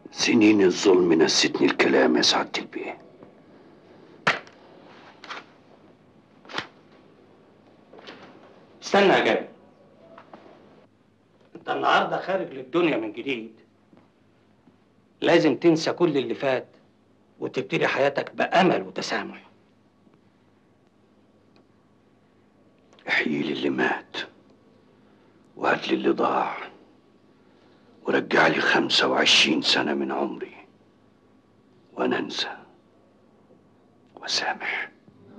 سنين الظلم نستني الكلام يا سعادة البيه استنى يا جابر انت النهارده خارج للدنيا من جديد لازم تنسى كل اللي فات وتبتدي حياتك بأمل وتسامح احيي لي اللي مات وهات لي اللي ضاع ورجع لي خمسة وعشرين سنة من عمري وأنا أنسى وسامح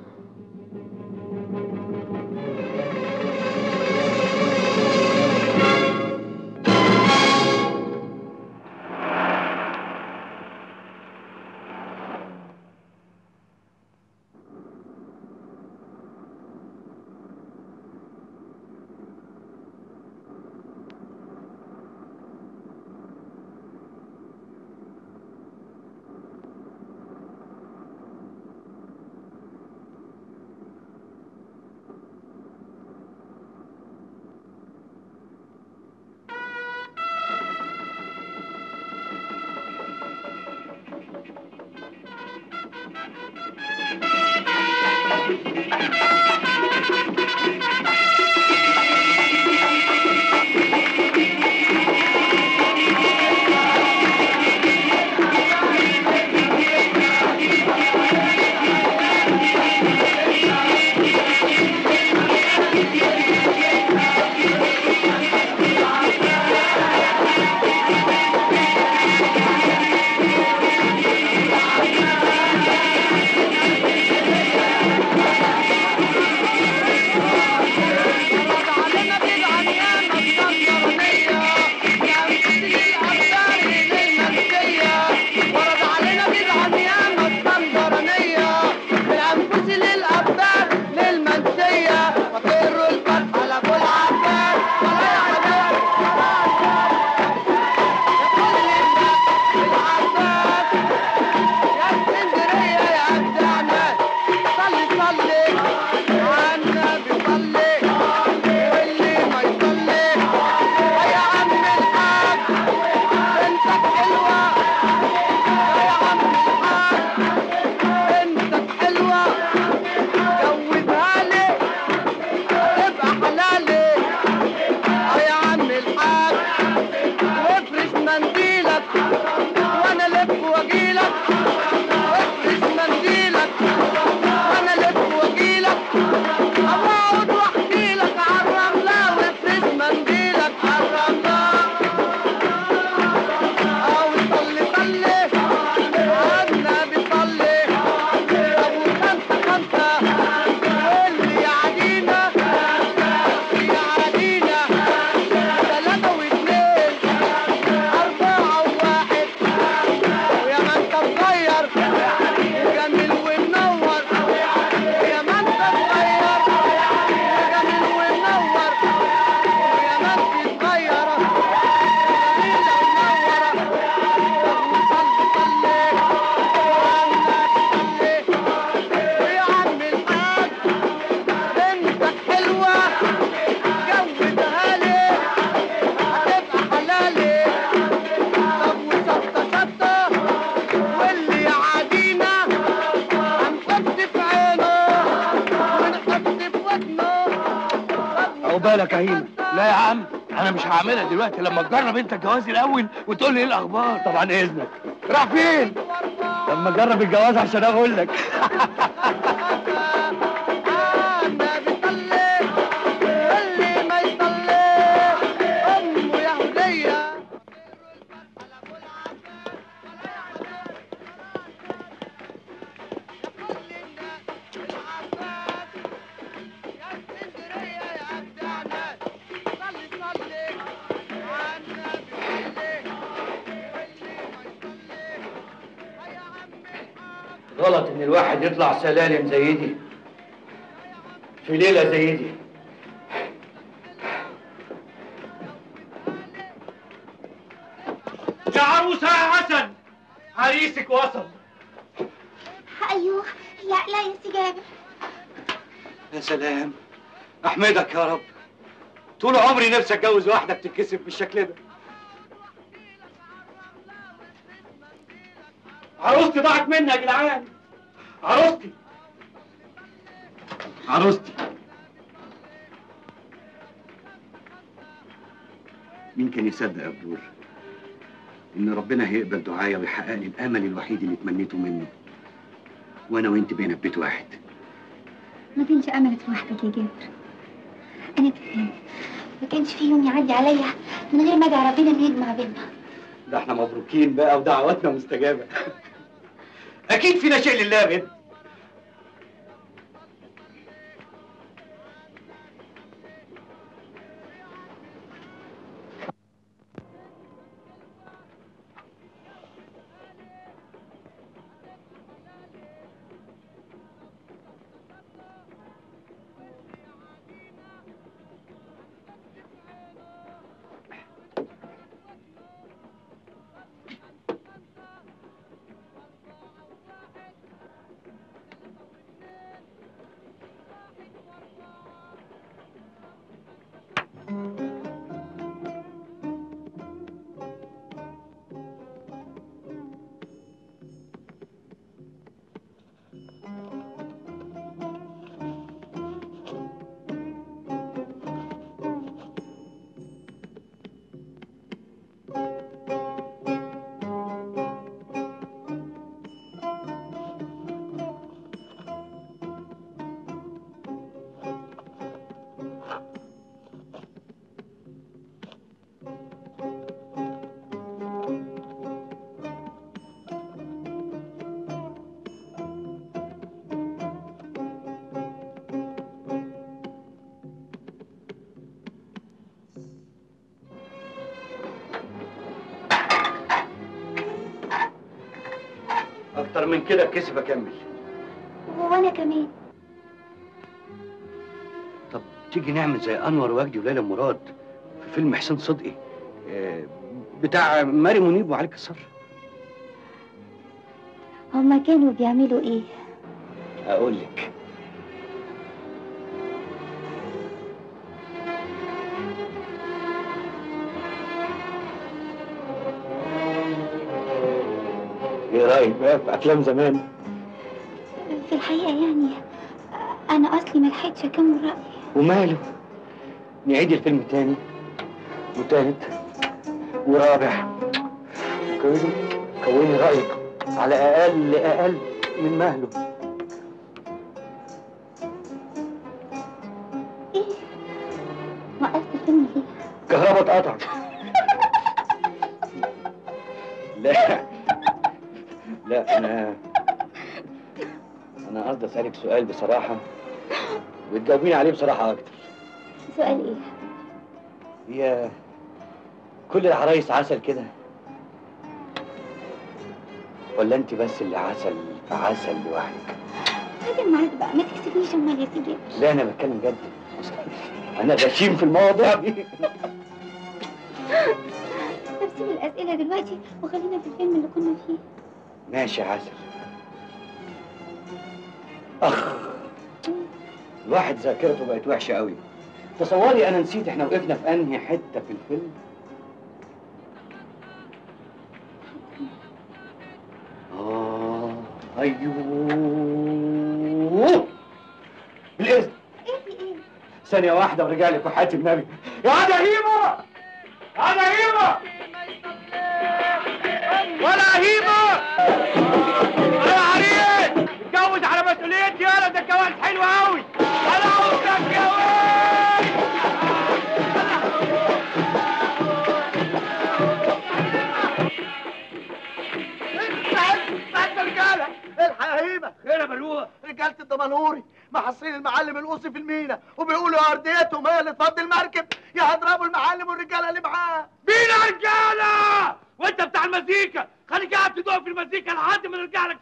بالك يا هيما لا يا عم انا مش هعملها دلوقتي لما تجرب انت الجواز الاول وتقول لي ايه الاخبار طبعا اذنك راح فين لما اجرب الجواز عشان اقول لك غلط ان الواحد يطلع سلالم زي دي في ليله زي دي يا عروسه يا حسن عريسك وصل ايوه لا لا يا سي جابر يا سلام احمدك يا رب طول عمري نفسي اتجوز واحده بتتكسب بالشكل ده عروستي ضاعت مني يا جدعان عروستي عروستي مين كان يصدق يا بدور ان ربنا هيقبل دعايا ويحقق لي الامل الوحيد اللي تمنيته منه وانا وانت بقينا في بيت واحد ما كانش املك لوحدك يا جابر انا كمان ما كانش في يوم يعدي عليا من غير ما ادعي ربنا انه يجمع بينا ده احنا مبروكين بقى ودعواتنا مستجابه اكيد فينا شيء لله يا بنت اكتر من كده كسف اكمل وانا كمان طب تيجي نعمل زي انور وجدي وليلى مراد في فيلم حسين صدقي آه، بتاع ماري منيب وعلي كسر هما كانوا بيعملوا ايه اقول لك ايه رايك بقى في افلام زمان في الحقيقه يعني انا اصلي ما لحقتش اكمل رايي وماله نعيد الفيلم تاني وتالت ورابع كوني كوني رأيك على أقل أقل من مهله ايه وقفت الفيلم ليه كهرباء اتقطع لا لا أنا أنا قصدي أسألك سؤال بصراحة وتجاوبيني عليه بصراحة أكتر سؤال ايه هي كل العرايس عسل كده ولا انت بس اللي عسل في عسل لوحدك راجل معاك بقى ما تكسبنيش امال يا سيدي لا انا بتكلم جد انا غشيم في المواضيع دي طب سيب الاسئله دلوقتي وخلينا في الفيلم اللي كنا فيه ماشي يا عسل اخ الواحد ذاكرته بقت وحشه قوي تصوري انا نسيت احنا وقفنا في انهي حته في الفيلم اه ايوه بالاذن ايه في ايه ثانية واحدة ورجع لي كحات النبي يا عدا هيمة عدا هيمة ولا هيمة يا عريس اتجوز على مسؤوليتي يالا ده الجواز حلو قوي انا عاوزك جواز رجاله الحق يا هيمه خير يا بلوه رجالة الدمنهوري محاصرين المعلم القوصي في المينا وبيقولوا يا ارضيتهم هي اللي تفضي المركب يا هضربوا المعلم والرجاله اللي معاه مين يا رجاله وانت بتاع المزيكا خليك قاعد تدوق في المزيكا لحد ما نرجع لك في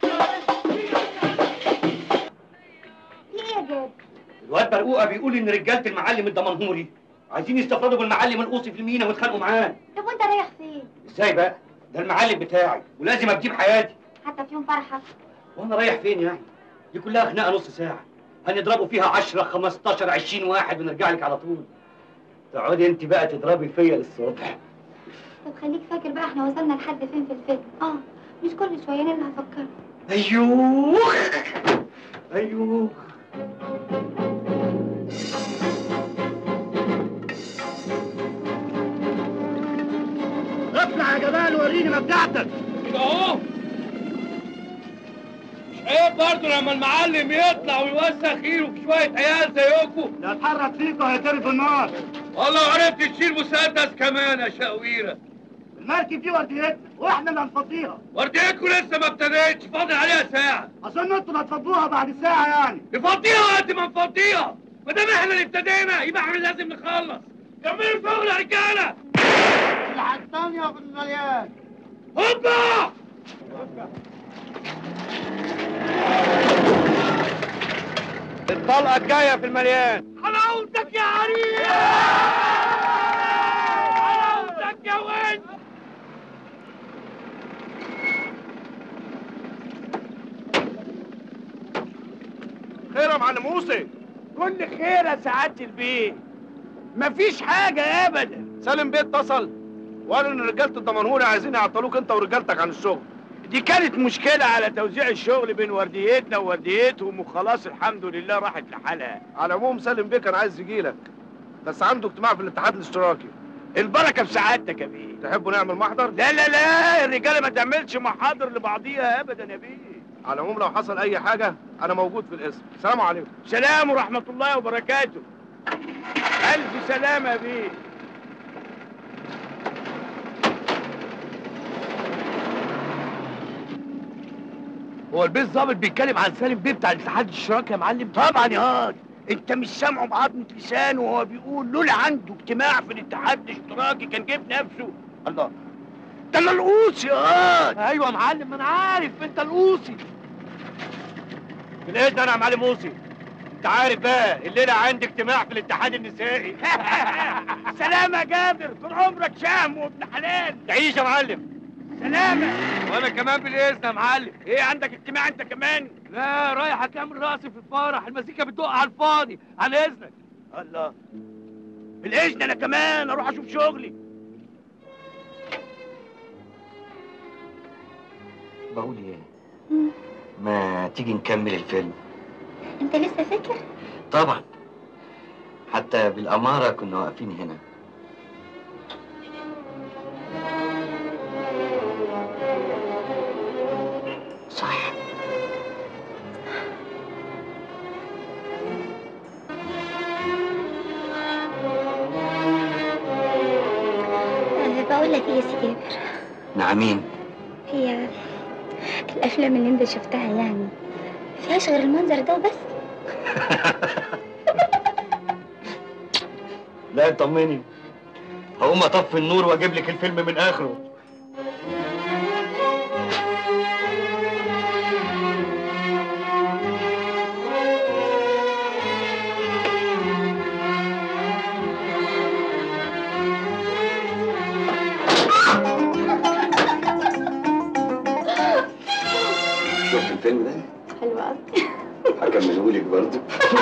ايه يا جاد الواد برقوقه بيقول ان رجاله المعلم الدمنهوري عايزين يستفردوا بالمعلم القوصي في المينا ويتخانقوا معاه طب وانت رايح فين ازاي بقى ده المعلم بتاعي ولازم ابديه بحياتي حتى في يوم فرحك وانا رايح فين يعني دي كلها خناقه نص ساعه هنضربوا فيها 10 15 20 واحد ونرجع لك على طول تقعدي انت بقى تضربي فيا للصبح طب خليك فاكر بقى احنا وصلنا لحد فين في الفيلم اه مش كل شويه انا اللي هفكر ايوه ايوه اطلع يا جمال وريني مبدعتك كده اهو مش عيب برضه لما المعلم يطلع ويوسخ ايده في شويه عيال زيكم لا اتحرك فيك وهيترف النار والله عرفت تشيل مسدس كمان يا شقويره المركب دي ورديتنا واحنا اللي هنفضيها ورديتكم لسه ما ابتديتش فاضل عليها ساعه اظن انتوا اللي هتفضوها بعد ساعه يعني نفضيها وقت ما نفضيها ما دام احنا اللي ابتدينا يبقى احنا لازم نخلص كملوا الشغل يا رجاله الثانيه في المليان هوبا الطلقه الجايه في المليان حلاوتك يا عريس حلاوتك يا وين خير يا معلم موسى كل خير يا سعاده البيه مفيش حاجه ابدا سالم بيه اتصل وقال ان رجاله الدمنهوري عايزين يعطلوك انت ورجالتك عن الشغل دي كانت مشكلة على توزيع الشغل بين ورديتنا وورديتهم وخلاص الحمد لله راحت لحالها على العموم سالم بيه كان عايز يجيلك بس عنده اجتماع في الاتحاد الاشتراكي البركة في سعادتك يا بيه تحبوا نعمل محضر لا لا لا الرجالة ما تعملش محاضر لبعضيها أبدا يا بيه على العموم لو حصل اي حاجه انا موجود في الاسم سلام عليكم سلام ورحمة الله وبركاته ألف سلامة يا بيه هو البيه الظابط بيتكلم عن سالم بيه بتاع الاتحاد الاشتراكي يا معلم طبعا يا هاد انت مش سامعه بعضمة لسانه وهو بيقول لولا عنده اجتماع في الاتحاد الاشتراكي كان جايب نفسه الله ده انا القوصي يا هاد ايوه يا معلم ما انا عارف انت القوصي بالاذن انا يا معلم موسي انت عارف بقى الليله عندي اجتماع في الاتحاد النسائي سلام يا جابر طول عمرك شهم وابن حلال تعيش يا معلم سلامة وانا كمان بالاذن يا معلم ايه عندك اجتماع انت كمان لا رايح اكمل راسي في الفرح المزيكا بتدق على الفاضي على اذنك الله بالاذن انا كمان اروح اشوف شغلي بقول ايه ما تيجي نكمل الفيلم انت لسه فاكر طبعا حتى بالأمارة كنا واقفين هنا صح أه بقول لك ايه يا سي جابر نعمين هي الافلام اللي انت شفتها يعني فيهاش غير المنظر ده وبس لا طمني هقوم اطفي النور واجيب لك الفيلم من اخره شفت الفيلم ده؟ حلوة قوي هكمله لك برضه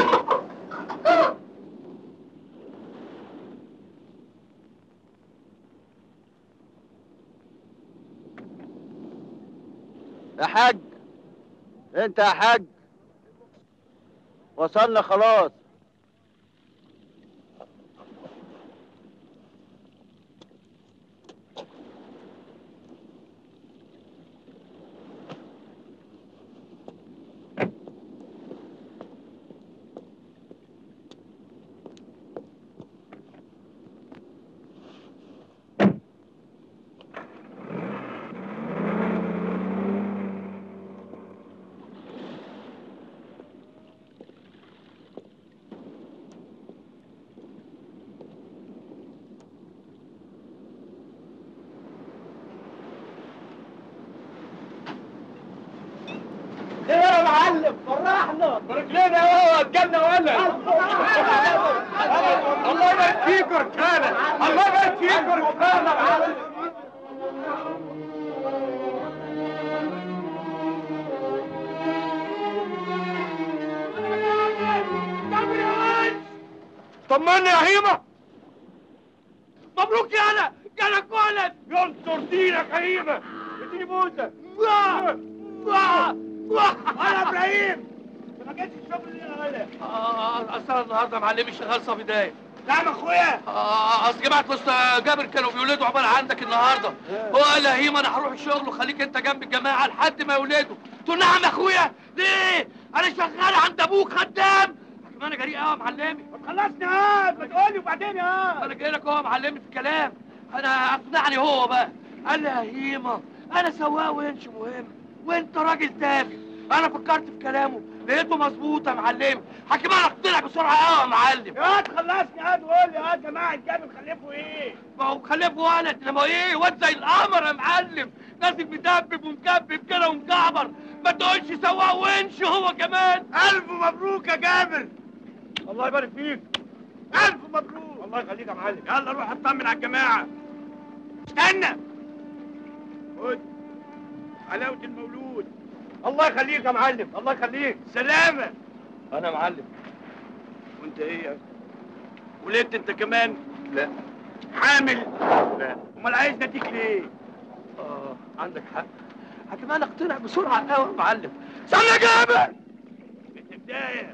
يا حاج انت يا حاج وصلنا خلاص خير يا معلم فرحنا برجلينا اهو الجنة ولا الله يبارك فيك يا رجالة الله يبارك فيك يا رجالة طمني يا هيمة مبروك يا انا جالك ولد ينصر دينك يا هيمة اديني موسى انا ابراهيم ما جيتش الشغل اللي انا غالي اه اصل أنا النهارده معلمي شغال صبي دايم نعم اخويا اه اصل جماعه وسط جابر كانوا بيولدوا عقبال عندك النهارده هو قال لي هيما انا هروح الشغل وخليك انت جنب الجماعه لحد ما يولدوا قلت له نعم يا اخويا ليه انا شغال عند ابوك خدام حكم انا جريء قوي يا معلمي ما تخلصني ها ما تقولي وبعدين ها انا جاي لك اهو يا معلمي في الكلام انا اقنعني هو بقى قال لي يا هيما انا سواق ونش مهم وانت راجل تافه انا فكرت في كلامه لقيته مظبوط يا معلمي حكيم انا اقتنع بسرعه قوي يا معلم يا تخلصني ها تقول لي ها جماعه جابر خلفوا ايه ما هو خلفه ولد انما ايه واد زي القمر يا معلم نازل مدبب ومكبب كده ومكعبر ما تقولش سواق ونش هو كمان الف مبروك يا جابر الله يبارك فيك الف مبروك الله يخليك يا معلم يلا روح اطمن على الجماعه استنى خد حلاوه المولود الله يخليك يا معلم الله يخليك سلامه انا معلم وانت ايه يا ولدت انت كمان لا حامل لا امال عايز ناديك ليه اه عندك حق حكيم انا اقتنع بسرعه قوي يا معلم استنى يا جابر انت بدايه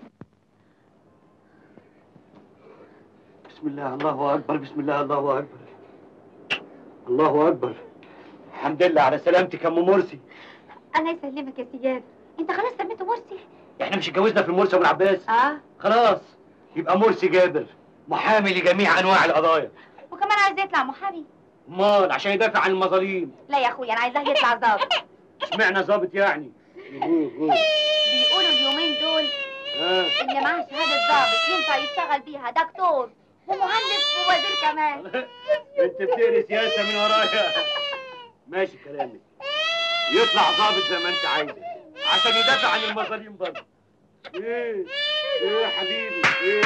بسم الله الله اكبر بسم الله الله اكبر الله اكبر الحمد لله على سلامتك يا ام مرسي الله يسلمك يا سي جابر انت خلاص سميته مرسي احنا مش اتجوزنا في المرسي ابو العباس اه خلاص يبقى مرسي جابر محامي لجميع انواع القضايا وكمان عايز يطلع محامي امال عشان يدافع عن المظالم لا يا اخويا انا عايزاه يطلع ظابط اشمعنى ظابط يعني بيقولوا اليومين دول ها اللي معاه شهاده ظابط ينفع يشتغل بيها دكتور ومهندس ووزير كمان انت بتقري سياسه من ورايا ماشي كلامك يطلع ظابط زي ما انت عايزه عشان يدافع عن المظالم برضه ايه ايه يا حبيبي ايه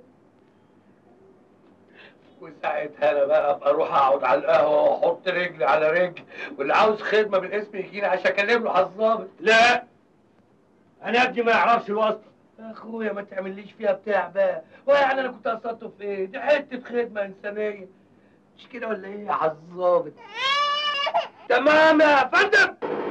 وساعتها انا بقى ابقى اروح اقعد على القهوه واحط رجلي على رجل واللي عاوز خدمه بالاسم يجيني عشان اكلم له على الظابط لا انا ابني ما يعرفش الواسطه يا اخويا ما تعمليش فيها بتاع بقى ويعني انا كنت قصدته في ايه دي حته خدمه انسانيه مش كده ولا ايه يا عالظابط تمام يا فندم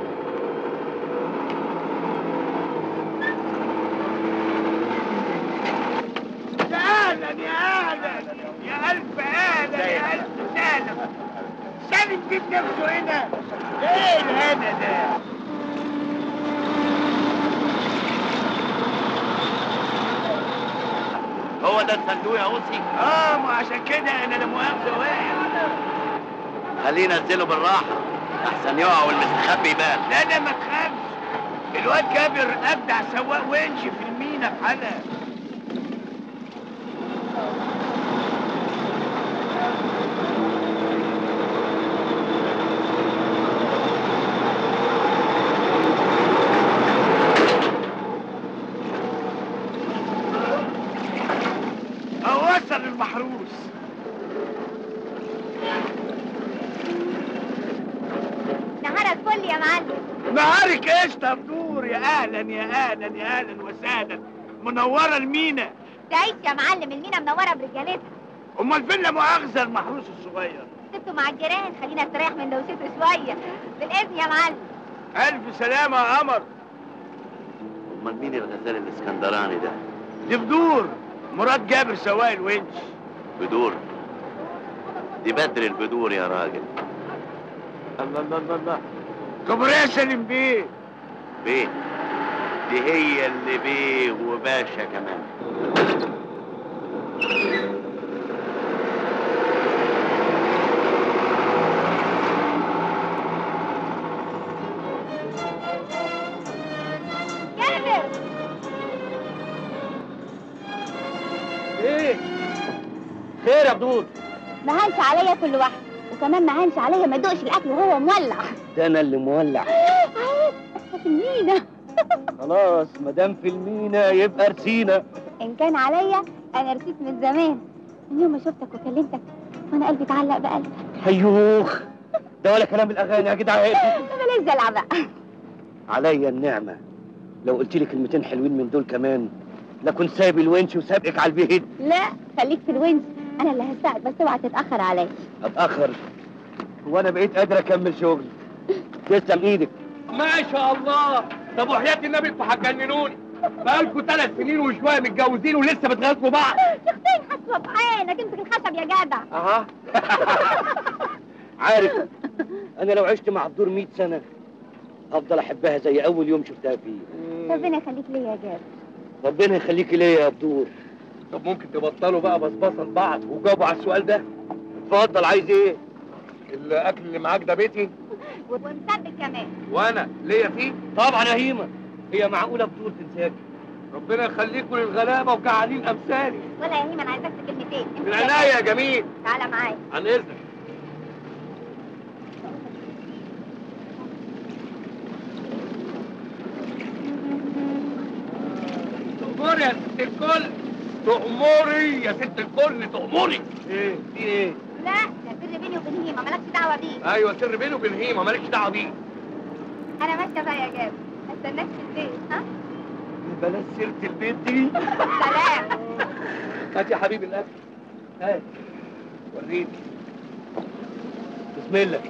يا اهلا يا اهلا يا الف اهلا يا الف سالم سالم جيب نفسه هنا ايه الهنا ده هو ده الصندوق يا اوسي اه ما عشان كده انا لا مؤاخذه واقف خليه ينزله بالراحه احسن يقع والمستخبي يبان لا لا ما تخافش الواد جابر ابدع سواق ونش في المينا بحالها أهو وصل المحروس نهارك فل يا معلم نهارك قشطة بدور يا أهلا يا أهلا يا أهلا وسهلا منورة المينا تعيش يا معلم المينا منوره برجالتها أمال فين لا مؤاخذة المحروس الصغير سبته مع الجيران خلينا نستريح من دوشته شويه بالاذن يا معلم ألف سلامة يا قمر امال مين الغزال الاسكندراني ده دي بدور مراد جابر سواق الونش بدور دي بدر البدور يا راجل الله الله الله الله كبرية سالم بيه بيه دي هي اللي بيه وباشا كمان جابر ايه خير يا بدور ما هنش عليا كل واحد وكمان ما هنش عليا ما ادوقش الاكل وهو مولع ده انا اللي مولع عيب اصحى في المينا خلاص ما دام في المينا يبقى رسينا ان كان عليا انا رسيت من زمان من يوم ما شفتك وكلمتك وانا قلبي اتعلق بقلبك هيوخ ده ولا كلام الاغاني يا جدعان بلاش دلع بقى عليا النعمه لو قلت لي كلمتين حلوين من دول كمان لا كنت سايب الونش وسابقك على البيت لا خليك في الونش انا اللي هساعد بس اوعى تتاخر عليا اتاخر وانا بقيت قادر اكمل شغلي تسلم ايدك ما شاء الله طب وحياة النبي انتوا هتجننوني بقالكوا ثلاث سنين وشويه متجوزين ولسه بتغازلوا بعض شخصين حسوة بعينك امسك الخشب يا جدع اها عارف انا لو عشت مع الدور 100 سنه افضل احبها زي اول يوم شفتها فيه ربنا يخليك ليا يا جابر ربنا يخليكي ليا يا بدور طب ممكن تبطلوا بقى بصبصه لبعض وجاوبوا على السؤال ده اتفضل عايز ايه الاكل اللي معاك ده بيتي ومسبك كمان وانا ليا فيه طبعا يا هيمه هي معقوله بدور تنساك ربنا يخليكم للغلابه وجعانين امثالي ولا يا هيما انا عايزاك في كلمتين من عناية يا جميل تعالى معايا عن اذنك تأمري يا ست الكل تأمري يا ست الكل تأمري ايه في ايه لا ده سر بيني وبين هيما مالكش دعوه بيه ايوه سر بيني وبين هيما مالكش دعوه بيه انا ماشيه بقى يا جابر استناك في البيت ها بلاش سيره البيت دي سلام هات يا حبيبي الاكل هات وريني بسم الله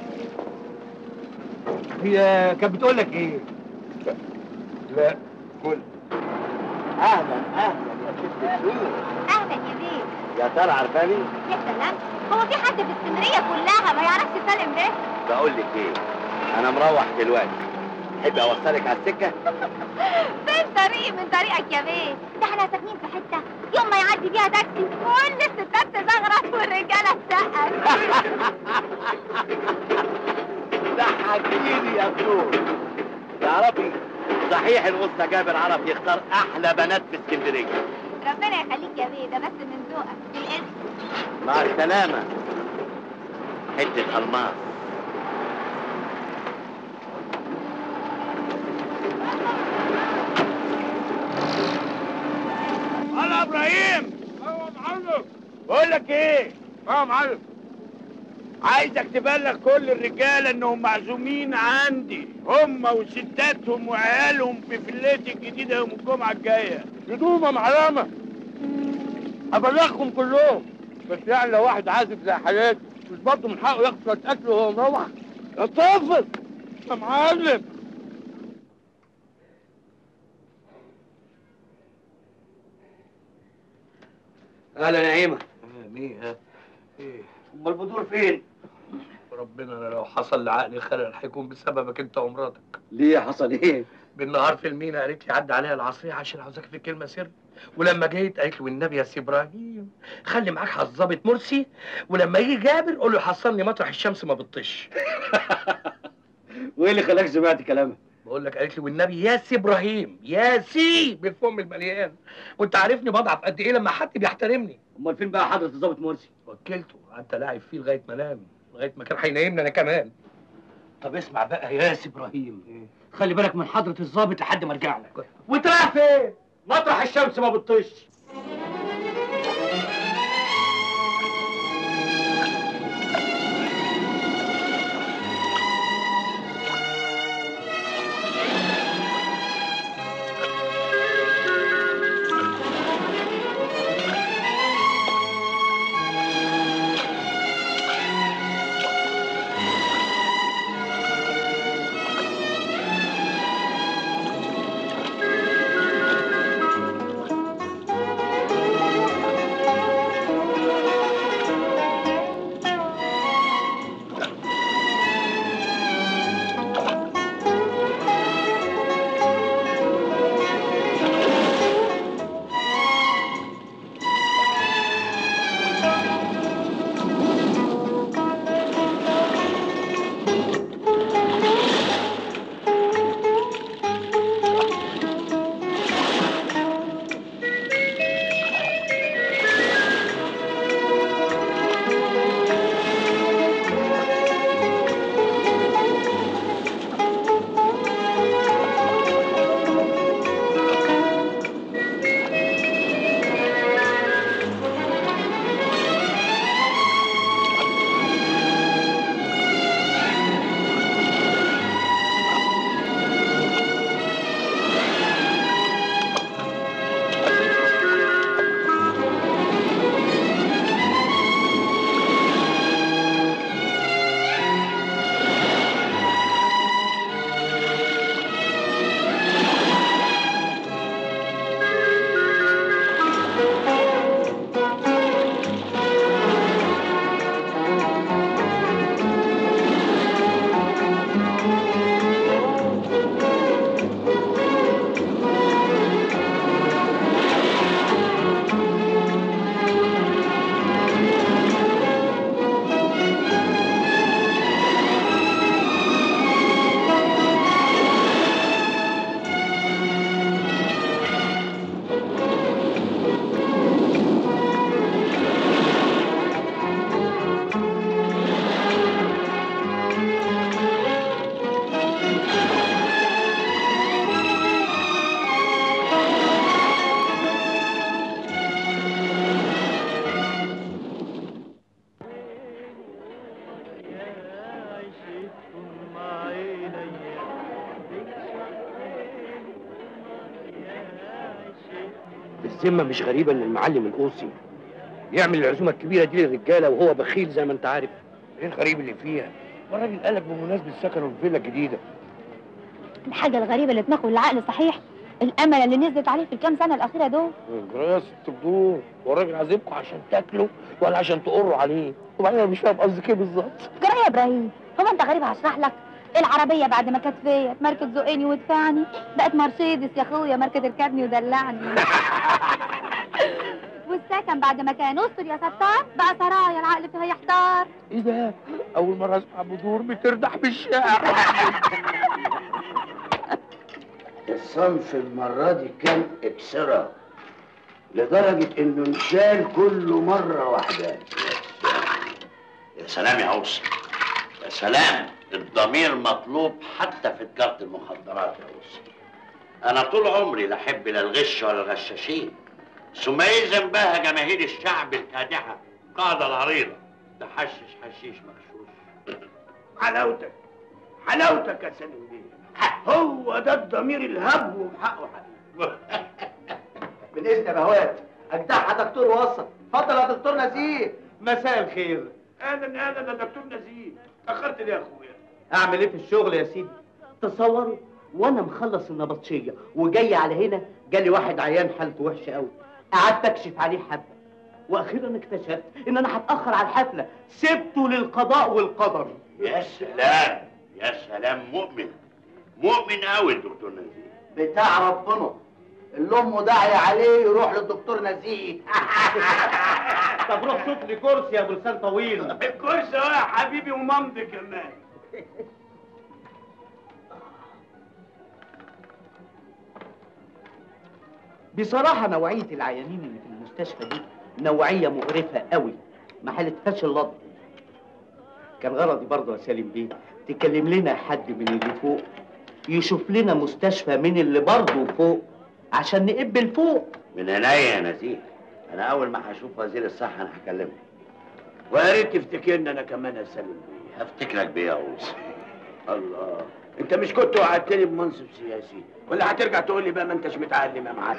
هي كانت بتقول لك ايه لا كل اهلا اهلا يا ست الدور اهلا يا بيه يا ترى عارفاني يا سلام هو في حد في اسكندريه كلها ما يعرفش سالم ده بقول لك ايه انا مروح دلوقتي تحبي اوصلك على السكه فين طريق من طريقك يا بيه ده احنا ساكنين في حته يوم ما يعدي فيها تاكسي كل الستات تزغرط والرجاله تسقف ضحكتيني يا بدور تعرفي صحيح القصه جابر عرف يختار احلى بنات في اسكندريه ربنا يخليك يا بيه ده بس من ذوقك بالاسم مع السلامه حته الماس هلا ابراهيم ايوه يا معلم بقول لك ايه اه يا معلم عايزك تبلغ كل الرجاله انهم معزومين عندي هم وستاتهم وعيالهم في فيلتي الجديده يوم الجمعه الجايه يدومهم علامه ابلغهم كلهم بس يعني لو واحد عازف زي حالاتي مش برضه من حقه ياخد شويه اكل وهو مروح اتفضل يا معلم اهلا يا هيمه مين ها ايه امال البدور فين ربنا أنا لو حصل لعقلي خلل هيكون بسببك انت ومراتك ليه حصل ايه بالنهار في المينا قالت لي عدى عليها العصرية عشان عاوزاك في كلمة سر ولما جيت قالت له والنبي يا سي ابراهيم خلي معاك حظابة مرسي ولما يجي جابر قول له يحصلني مطرح الشمس ما بتطش وايه اللي خلاك سمعت كلامها بقول لك قالت لي والنبي يا سي ابراهيم يا سي بالفم المليان وانت عارفني بضعف قد ايه لما حد بيحترمني امال فين بقى حضره الضابط مرسي وكلته قعدت لاعب فيه لغايه ما نام لغايه ما كان هينيمني انا كمان طب اسمع بقى يا سي ابراهيم خلي بالك من حضره الضابط لحد ما ارجع لك وانت رايح فين؟ مطرح الشمس ما بتطش الذمه مش غريبه ان المعلم القوسي يعمل العزومه الكبيره دي للرجاله وهو بخيل زي ما انت عارف ايه الغريب اللي فيها والراجل قالك بمناسبه سكنه الفيلا الجديده الحاجة الغريبة اللي تنقل العقل صحيح الأمل اللي نزلت عليه في الكام سنة الأخيرة دول يا ست بدور هو الراجل عازمكم عشان تاكلوا ولا عشان تقروا عليه وبعدين انا مش فاهم قصدك ايه بالظبط جرى يا إبراهيم هو أنت غريب هشرح لك العربية بعد ما كانت فيا ماركة زقني وادفعني بقت مرسيدس يا أخويا ماركة اركبني ودلعني والسكن بعد ما كان استر يا ستار بقى سرايا العقل فيها يحتار ايه ده اول مره اسمع بدور بتردح بالشعر الصنف المرة دي كان اكسرة لدرجة انه انشال كله مرة واحدة يا سلام يا عوص يا سلام الضمير مطلوب حتى في تجارة المخدرات يا عوص أنا طول عمري لا أحب لا الغش ولا الغشاشين ثم إيه ذنبها جماهير الشعب الكادحة القاعدة العريضة تحشش حشيش مغشوش حلاوتك حلاوتك يا سليم بيه هو ده الضمير الهب وبحقه حقيقي بالاذن يا بهوات اجدعها دكتور وصل اتفضل يا دكتور نزيه مساء الخير اهلا اهلا يا دكتور نزيه اخرت ليه يا اخويا اعمل ايه في الشغل يا سيدي تصوروا وانا مخلص النبطشيه وجاي على هنا جالي واحد عيان حالته وحشه قوي قعدت اكشف عليه حبه واخيرا اكتشفت ان انا هتاخر على الحفله سبته للقضاء والقدر يا سلام يا سلام مؤمن مؤمن قوي الدكتور نزيه بتاع ربنا اللي امه داعيه عليه يروح للدكتور نزيه طب روح شوف لي كرسي يا ابو لسان طويل الكرسي اهو يا حبيبي ومامضي كمان بصراحة نوعية العيانين اللي في المستشفى دي نوعية مقرفة قوي ما حالتهاش اللض كان غرضي برضه يا سالم بيه تكلم لنا حد من اللي فوق يشوف لنا مستشفى من اللي برضه فوق عشان نقبل فوق من عينيا يا نزيه أنا أول ما هشوف وزير الصحة أنا هكلمه ويا ريت تفتكرني انا كمان يا سليم بيه هفتكرك بيه يا عوص الله انت مش كنت وعدتني بمنصب سياسي ولا هترجع تقول لي بقى ما انتش متعلم يا معلم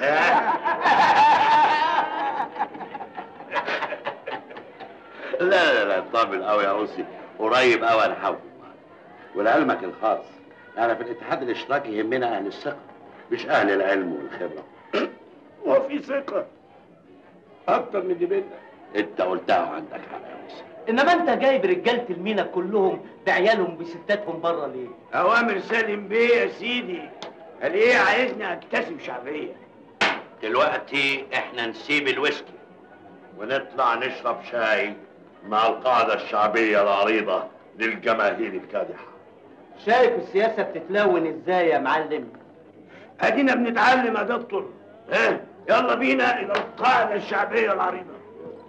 لا لا لا طابل قوي يا عوصي قريب قوي انا هحاول ولعلمك الخاص انا في الاتحاد الاشتراكي يهمنا اهل الثقه مش اهل العلم والخبره وفي ثقة أكتر من دي بينا انت قلتها وعندك حق يا عوصي انما انت جايب رجالة المينا كلهم بعيالهم بستاتهم بره ليه؟ أوامر سالم بيه يا سيدي قال إيه عايزني أكتسب شعبية دلوقتي احنا نسيب الويسكي ونطلع نشرب شاي مع القاعدة الشعبية العريضة للجماهير الكادحة شايف السياسة بتتلون ازاي يا معلم؟ أدينا بنتعلم يا دكتور ها يلا بينا إلى القاعدة الشعبية العريضة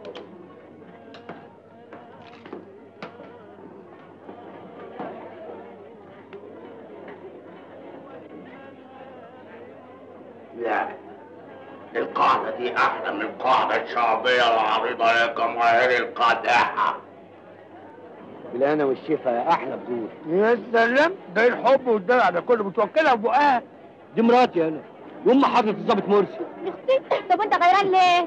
لا القاعدة دي أحلى من القاعدة الشعبية العريضة يا جماهير القادحة بالهنا والشفا يا احلى بدور يا سلام ده إيه الحب والدلع ده كله متوكلها في بقها دي مراتي انا يوم ما حضرت الظابط مرسي اختي طب وانت غيران ليه؟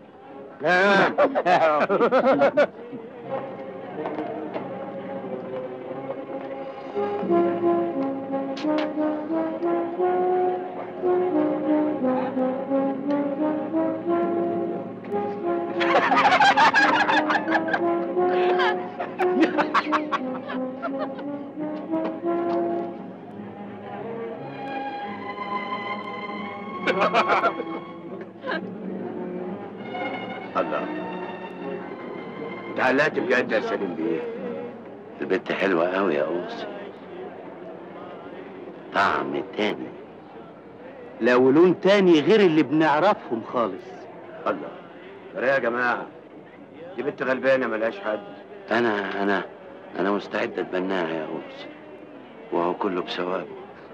الله تعالات بجد يا سليم بيه البنت حلوة قوي يا أوصي طعم تاني لا ولون تاني غير اللي بنعرفهم خالص الله ترى يا جماعة دي بنت غلبانة ملهاش حد أنا أنا أنا مستعد أتبناها يا أوصي وهو كله بثوابه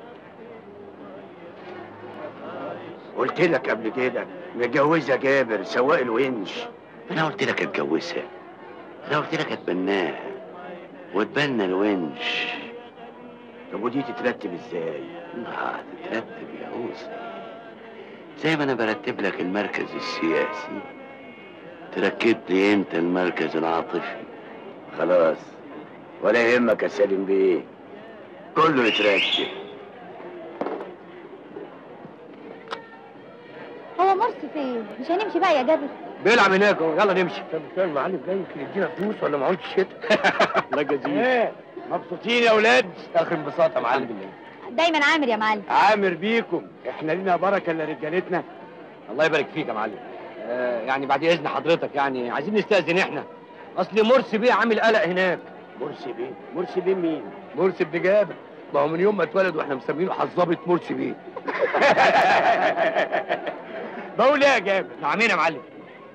قلت لك قبل كده متجوزة جابر سواق الونش أنا قلت لك اتجوزها أنا قلت لك أتبناها واتبنى الونش طب ودي تترتب ازاي؟ ما هتترتب يا أوصي زي ما انا برتب لك المركز السياسي تركب لي انت المركز العاطفي خلاص ولا يهمك يا سالم بيه كله يترتب هو مرسي فين مش هنمشي بقى يا جابر بيلعب هناك اهو يلا نمشي طب كان المعلم جاي يمكن يدينا فلوس ولا معهوش الشتاء الله يجازيك ايه مبسوطين يا اولاد اخر انبساط يا معلم دايما عامر يا معلم عامر بيكم احنا لينا بركه الا رجالتنا الله يبارك فيك يا معلم آه يعني بعد اذن حضرتك يعني عايزين نستاذن احنا اصل مرسي بيه عامل قلق هناك مرسي بيه مرسي بيه مين مرسي ابن جابر ما هو من يوم ما اتولد واحنا مسمينه حظابه مرسي بيه بقول ايه يا جابر نعمين يا معلم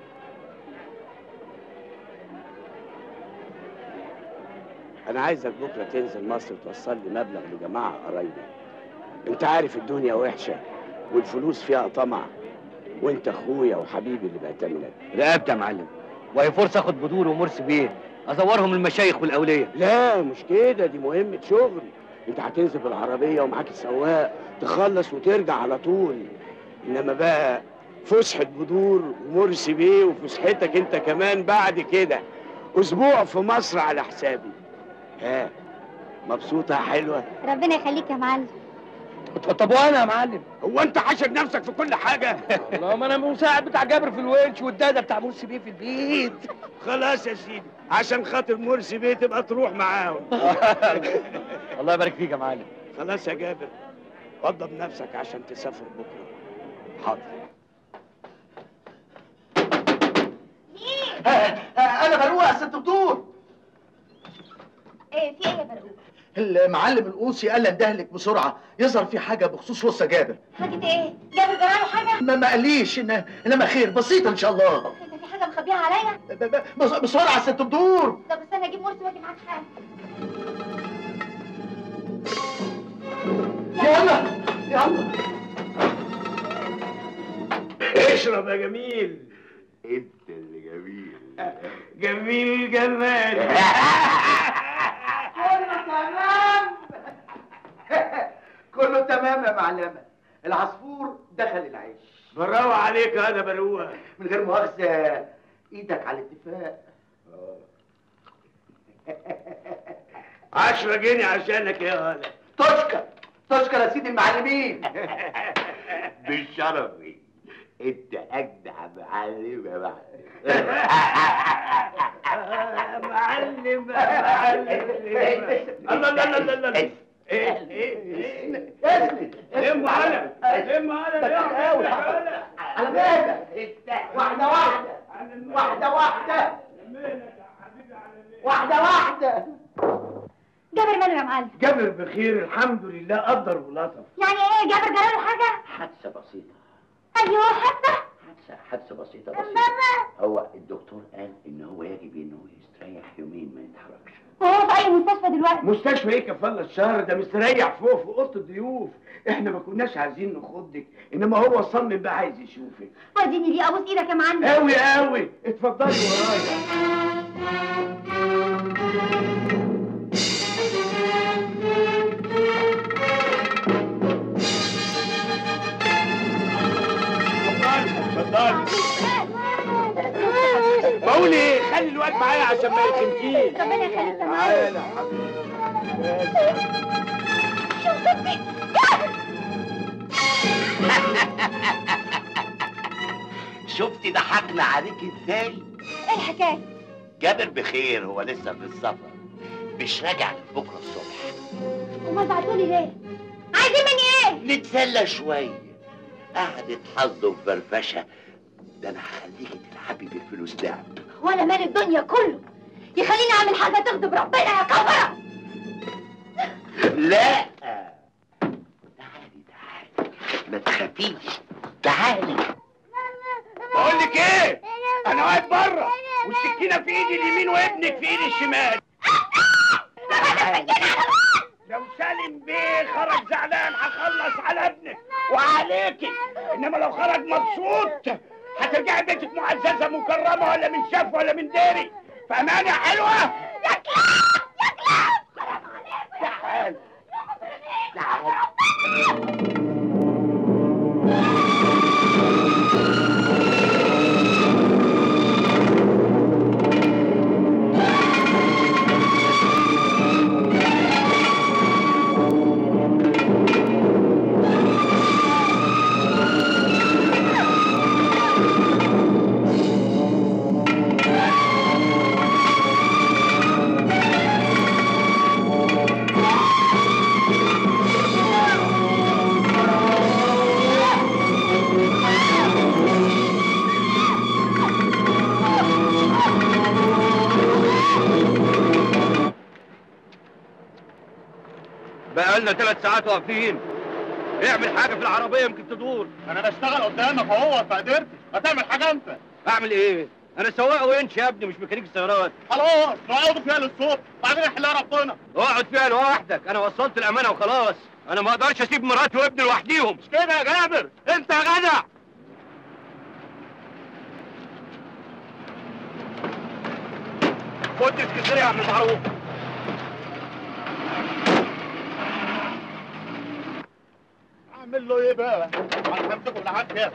انا عايزك بكره تنزل مصر توصل لي مبلغ لجماعه قرايبي انت عارف الدنيا وحشه والفلوس فيها طمع وانت اخويا وحبيبي اللي بأتمنك رقبت يا معلم وهي فرصه اخد بدور ومرسي بيه ازورهم المشايخ والاولياء لا مش كده دي مهمة شغل انت هتنزل بالعربية ومعاك السواق تخلص وترجع على طول انما بقى فسحة بدور ومرسي بيه وفسحتك انت كمان بعد كده اسبوع في مصر على حسابي ها مبسوطة يا حلوة ربنا يخليك يا معلم طب- طب وانا يا معلم هو انت حاشر نفسك في كل حاجة والله ما انا مساعد بتاع جابر في الونش والداده بتاع مرسي بيه في البيت خلاص يا سيدي عشان خاطر مرسي بيه تبقى تروح معاهم الله يبارك فيك يا معلم خلاص يا جابر وضب نفسك عشان تسافر بكرة حاضر انا بروق يا ست بدور ايه في ايه يا برقوق المعلم القوسي قال لي اندهلك بسرعه يظهر في حاجه بخصوص وسط جابر حاجة ايه جابر جراله حاجة ما ما قاليش إن انما خير بسيطه ان شاء الله انت في حاجة مخبيها عليا ب- ب- بس- بسرعه يا ست بدور طب استنى اجيب مرسي واجي معاك حاجة يلا يلا اشرب يا جميل انت اللي جميل جميل الجمال كله تمام كله تمام يا معلمه العصفور دخل العيش براوة عليك انا بروة من غير مؤاخذه ايدك على الاتفاق عشرة جنيه عشانك يا غالي تشكر تشكر يا سيدي المعلمين بالشرفي انت اجدع معلم يا معلم معلم معلم الله لا لا لا لا ايه ايه ايه اسند لم علم لم علم يا على بالك واحدة واحدة واحدة واحدة واحدة واحدة جابر ماله يا معلم جابر بخير الحمد لله قدر ولطف يعني ايه جابر جراله حاجة حادثة بسيطة ايوه حتى حادثة حادثة بسيطة بسيطة ماما هو الدكتور قال ان هو يجب ان هو يستريح يومين ما يتحركش وهو في اي مستشفى دلوقتي مستشفى ايه كفالة الشهر ده مستريح فوق في اوضه الضيوف احنا ما كناش عايزين نخضك انما هو صمم بقى عايز يشوفك وديني ليه ابوس ايدك يا معلم قوي قوي اتفضلي ورايا اتفضلي بقول ايه خلي الواد معايا عشان ما يخنكيش ربنا يخليك يا معلم تعالى يا حبيبي شوف ستي شفتي ضحكنا عليك ازاي ايه الحكايه جابر بخير هو لسه في السفر مش راجع بكره الصبح وما بعتولي ليه عايزين مني ايه نتسلى شويه قعدة حظ وفرفشه ده انا هخليكي تلعبي بالفلوس لعب وانا مال الدنيا كله يخليني اعمل حاجه تغضب ربنا يا كفره لا تعالي تعالي ما تخافيش تعالي بقول لك ايه انا واقف بره والسكينه في ايدي اليمين وابنك في ايدي الشمال لو سالم بيه خرج زعلان هخلص على ابنك وعليكي انما لو خرج مبسوط هترجعي بيتك معززه مكرمه ولا من شاف ولا من داري فامان يا حلوه يا كلاب يا كلاب تعال تعال بقالنا ثلاث ساعات واقفين اعمل حاجه في العربيه يمكن تدور انا بشتغل قدامك اهو فقدرت ما تعمل حاجه انت اعمل ايه انا سواق وينش يا ابني مش ميكانيك سيارات خلاص نقعدوا فيها للصبح بعدين يحلها ربنا اقعد فيها لوحدك انا وصلت الامانه وخلاص انا ما اقدرش اسيب مراتي وابني لوحديهم مش كده يا جابر انت يا جدع خد اسكندريه يا عم معروف اعمل له ايه بقى انا همسكه لحد كده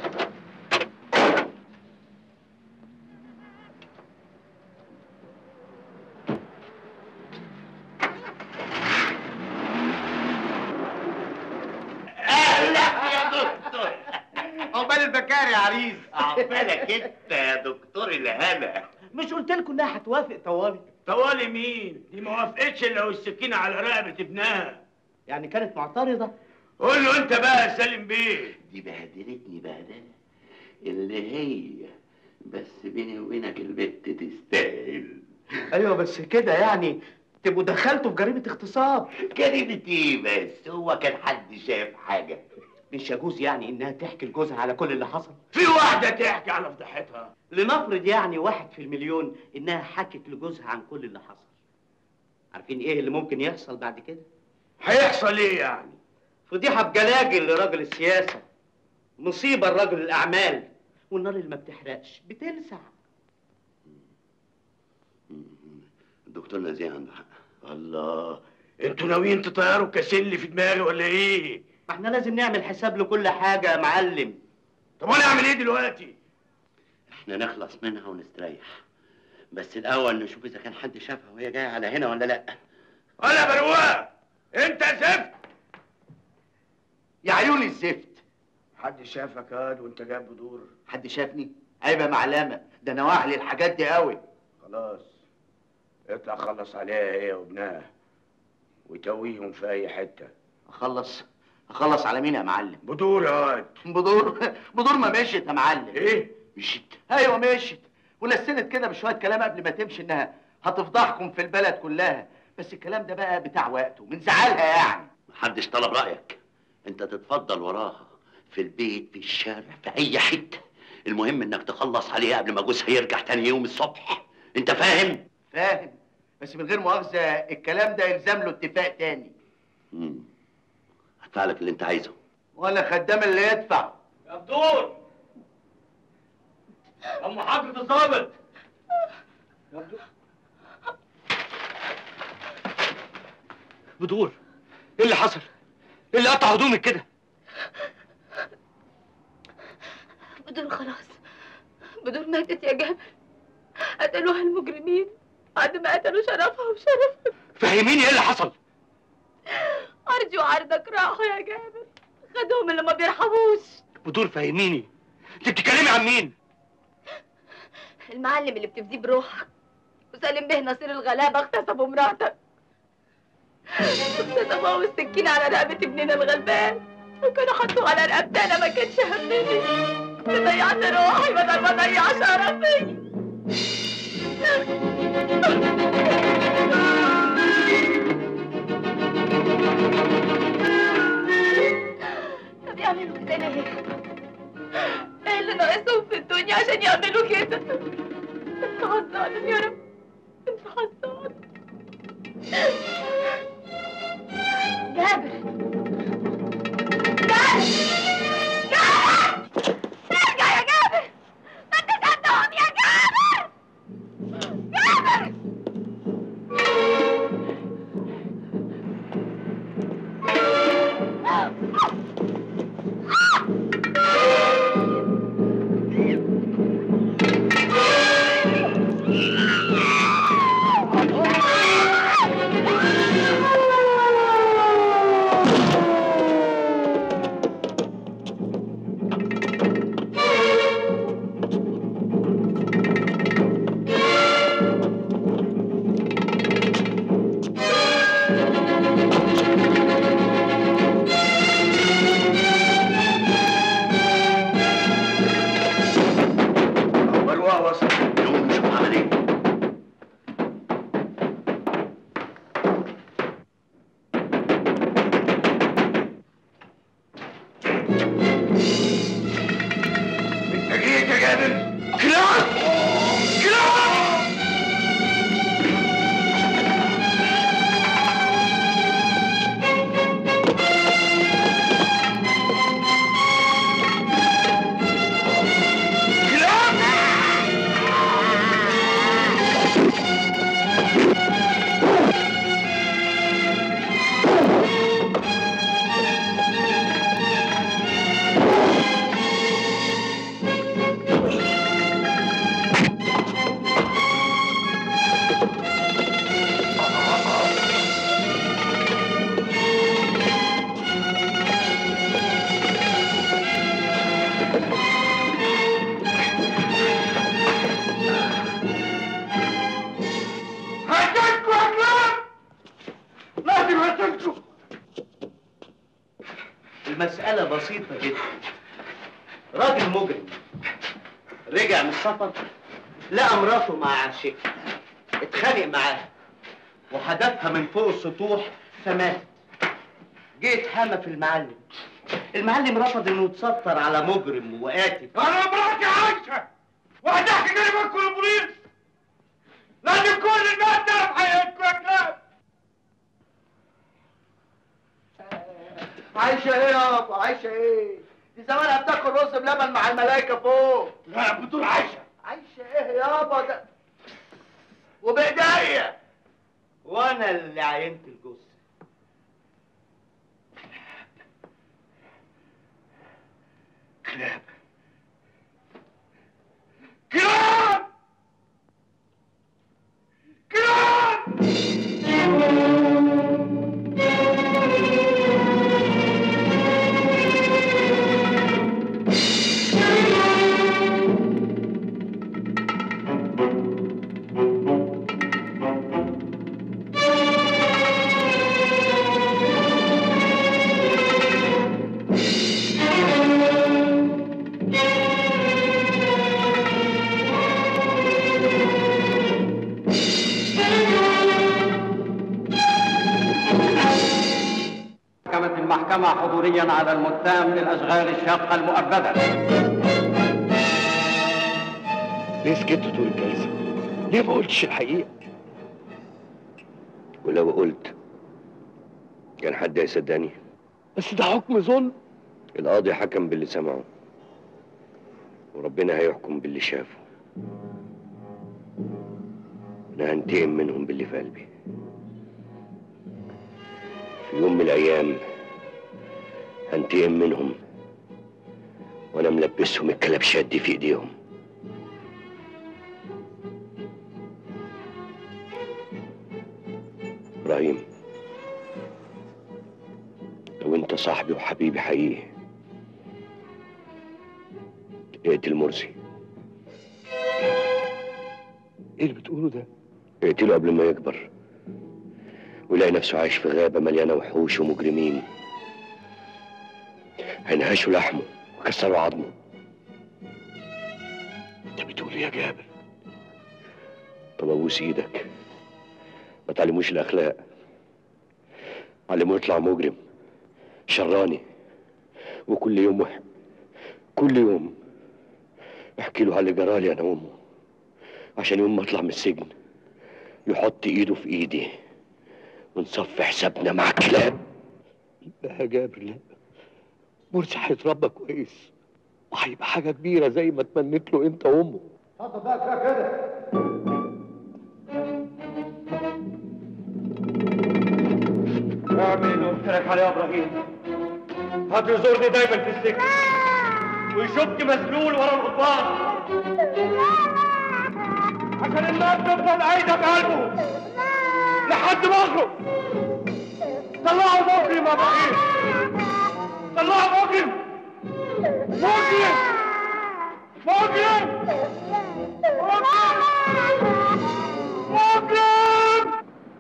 اهلا يا دكتور عقبال البكاري يا عريس عقبالك انت يا دكتور الهنا مش قلت لكم انها هتوافق طوالي طوالي مين؟ دي ما وافقتش الا والسكينه على رقبه ابنها يعني كانت معترضه قول له انت بقى يا سالم بيه دي بهدلتني بهدله اللي هي بس بيني وبينك البت تستاهل ايوه بس كده يعني تبقوا دخلتوا في جريمه اغتصاب جريمة ايه بس هو كان حد شاف حاجة مش يجوز يعني انها تحكي لجوزها على كل اللي حصل في واحده تحكي على فضيحتها لنفرض يعني واحد في المليون انها حكت لجوزها عن كل اللي حصل عارفين ايه اللي ممكن يحصل بعد كده هيحصل ايه يعني؟ فضيحه بجلاجل لراجل السياسه مصيبه لراجل الاعمال والنار اللي ما بتحرقش بتلسع الدكتور نزيه عنده حق الله انتوا ناويين تطيروا كاسيلي في دماغي ولا ايه؟ ما احنا لازم نعمل حساب لكل حاجه يا معلم طب وانا اعمل ايه دلوقتي؟ احنا نخلص منها ونستريح بس الاول نشوف اذا كان حد شافها وهي جايه على هنا ولا لا انا برواق انت زفت يا عيوني الزفت حد شافك ياد وانت جايب بدور حد شافني عيب يا معلمه ده انا واعي للحاجات دي قوي خلاص اطلع خلص عليها هي وابنها وتويهم في اي حته اخلص اخلص على مين يا معلم بدور يا واد بدور بدور ما مشيت يا معلم ايه؟ مشيت ايوه مشيت ولسنت كده بشويه كلام قبل ما تمشي انها هتفضحكم في البلد كلها بس الكلام ده بقى بتاع وقته من زعلها يعني محدش طلب رايك انت تتفضل وراها في البيت في الشارع في اي حته المهم انك تخلص عليها قبل ما جوزها يرجع تاني يوم الصبح انت فاهم فاهم بس من غير مؤاخذه الكلام ده يلزم له اتفاق تاني مم. هدفع لك اللي انت عايزه ولا خدام اللي يدفع يا بدور ام حضرة الظابط يا بدور بدور ايه اللي حصل؟ ايه اللي قطع هدومك كده؟ بدور خلاص بدور ماتت يا جابر قتلوها المجرمين بعد ما قتلوا شرفها وشرفك فهميني ايه اللي حصل؟ أرجو عرضك راحوا يا جابر خدوهم اللي ما بيرحموش بدور فهميني انت بتتكلمي عن مين؟ المعلم اللي بتفديه بروحك وسالم به نصير الغلابة اغتصبوا مراتك اغتصبوها والسكينة على رقبة ابننا الغلبان وكانوا حطوه على رقبتي انا ما كانش همني ضيعت روحي بدل ما اضيع شرفي طب يعملوا كده ليه؟ ايه اللي ناقصهم في الدنيا عشان يعملوا كده؟ انت حظاظ يا رب انت حظاظ جابر جابر جابر ارجع يا جابر ما انت صدقهم يا جابر جابر المسألة بسيطة جدا راجل مجرم رجع من السفر لقى مراته مع عاشق اتخانق معاها وحدفها من فوق السطوح فماتت جه اتحامى في المعلم المعلم رفض انه يتستر على مجرم وقاتل انا مراتي عايشه وهتحكي اني بدخل البوليس لازم كل الناس تعرف حقيقتكم يا كلاب عايشة ايه يابا عايشة ايه دي زمانها بتاكل رز بلبن مع الملايكة فوق لا بتقول عايشه عايشة ايه يابا ده وبايديا وانا اللي عينت الجثة كلاب كلاب كلاب حكمت المحكمة حضوريا على المتهم للأشغال الشاقة المؤبدة ليه سكت طول الجلسة؟ ليه ما قلتش الحقيقة؟ ولو قلت كان حد هيصدقني؟ بس ده حكم ظلم القاضي حكم باللي سمعه وربنا هيحكم باللي شافه انا هنتقم منهم باللي في قلبي في يوم من الايام هنتقم منهم وانا ملبسهم الكلبشات دي في ايديهم ابراهيم لو انت صاحبي وحبيبي حقيقي اقتل مرسي ايه اللي بتقوله ده؟ اقتله قبل ما يكبر ويلاقي نفسه عايش في غابة مليانة وحوش ومجرمين هينهشوا لحمه وكسروا عظمه انت بتقول ايه يا جابر؟ طب ابوس ايدك ما تعلموش الاخلاق علموه يطلع مجرم شراني وكل يوم وح... كل يوم احكي له على اللي جرالي انا وامه عشان يوم ما اطلع من السجن يحط ايده في ايدي ونصفي حسابنا مع الكلاب لا يا جابر لا مرسي هيتربى كويس وهيبقى حاجه كبيره زي ما تمنيت له انت وامه اتفضل بقى كفايه كده اعمل اللي قلت لك عليه يا ابراهيم هتزورني دايما في السجن ويشوفني مسلول ورا الغضبان عشان النار تفضل قايده في قلبه لحد ما اخرج طلعوا مجرم يا ابراهيم طلعوا مجرم مجرم مجرم مجرم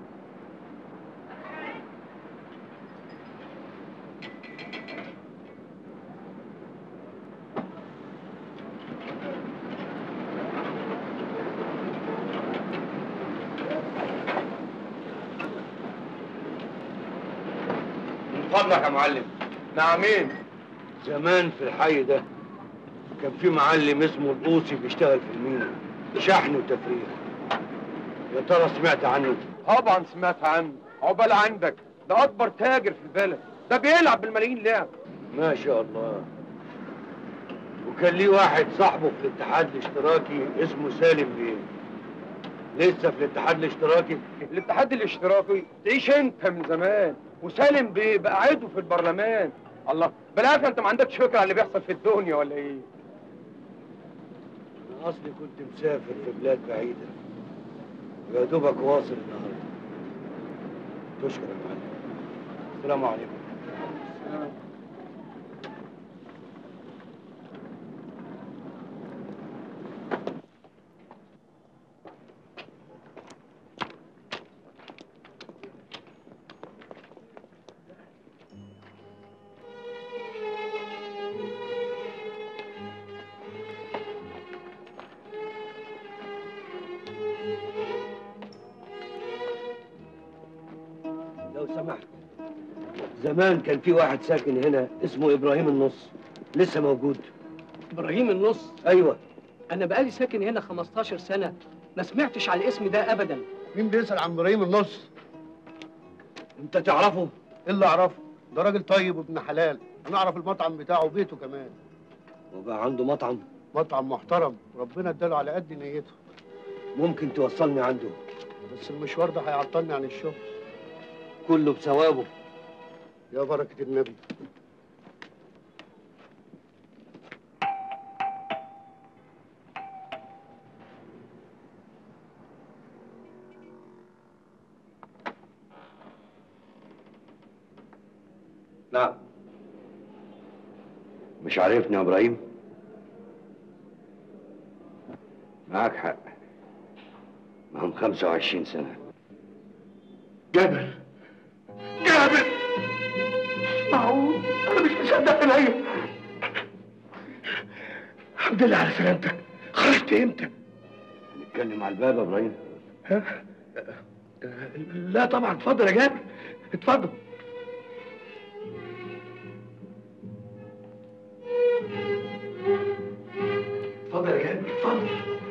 من فضلك يا معلم نعمين زمان في الحي ده كان في معلم اسمه القوسي بيشتغل في المينا شحن وتفريغ يا ترى سمعت عنه طبعا سمعت عنه عقبال عندك ده اكبر تاجر في البلد ده بيلعب بالملايين لعب ما شاء الله وكان ليه واحد صاحبه في الاتحاد الاشتراكي اسمه سالم بيه لسه في الاتحاد الاشتراكي الاتحاد الاشتراكي تعيش انت من زمان وسالم بيه بقى عضو في البرلمان الله بالاخر انت ما عندكش فكره عن اللي بيحصل في الدنيا ولا ايه انا اصلي كنت مسافر في بلاد بعيده ويا دوبك واصل النهارده تشكر يا معلم السلام عليكم زمان كان في واحد ساكن هنا اسمه ابراهيم النص لسه موجود ابراهيم النص ايوه انا بقالي ساكن هنا 15 سنه ما سمعتش على الاسم ده ابدا مين بيسأل عن ابراهيم النص؟ انت تعرفه ايه اللي اعرفه؟ ده راجل طيب وابن حلال، انا اعرف المطعم بتاعه وبيته كمان، وبقى عنده مطعم مطعم محترم، ربنا اداله على قد نيته، ممكن توصلني عنده بس المشوار ده هيعطلني عن الشغل، كله بثوابه يا بركة النبي. نعم مش عارفني يا ابراهيم معاك حق معهم 25 سنة جابر جابر معقول انا مش مصدق عينيا الحمد لله على سلامتك خرجت امتى؟ نتكلم على الباب يا ابراهيم ها؟ لا طبعا اتفضل يا جابر اتفضل اتفضل يا جابر اتفضل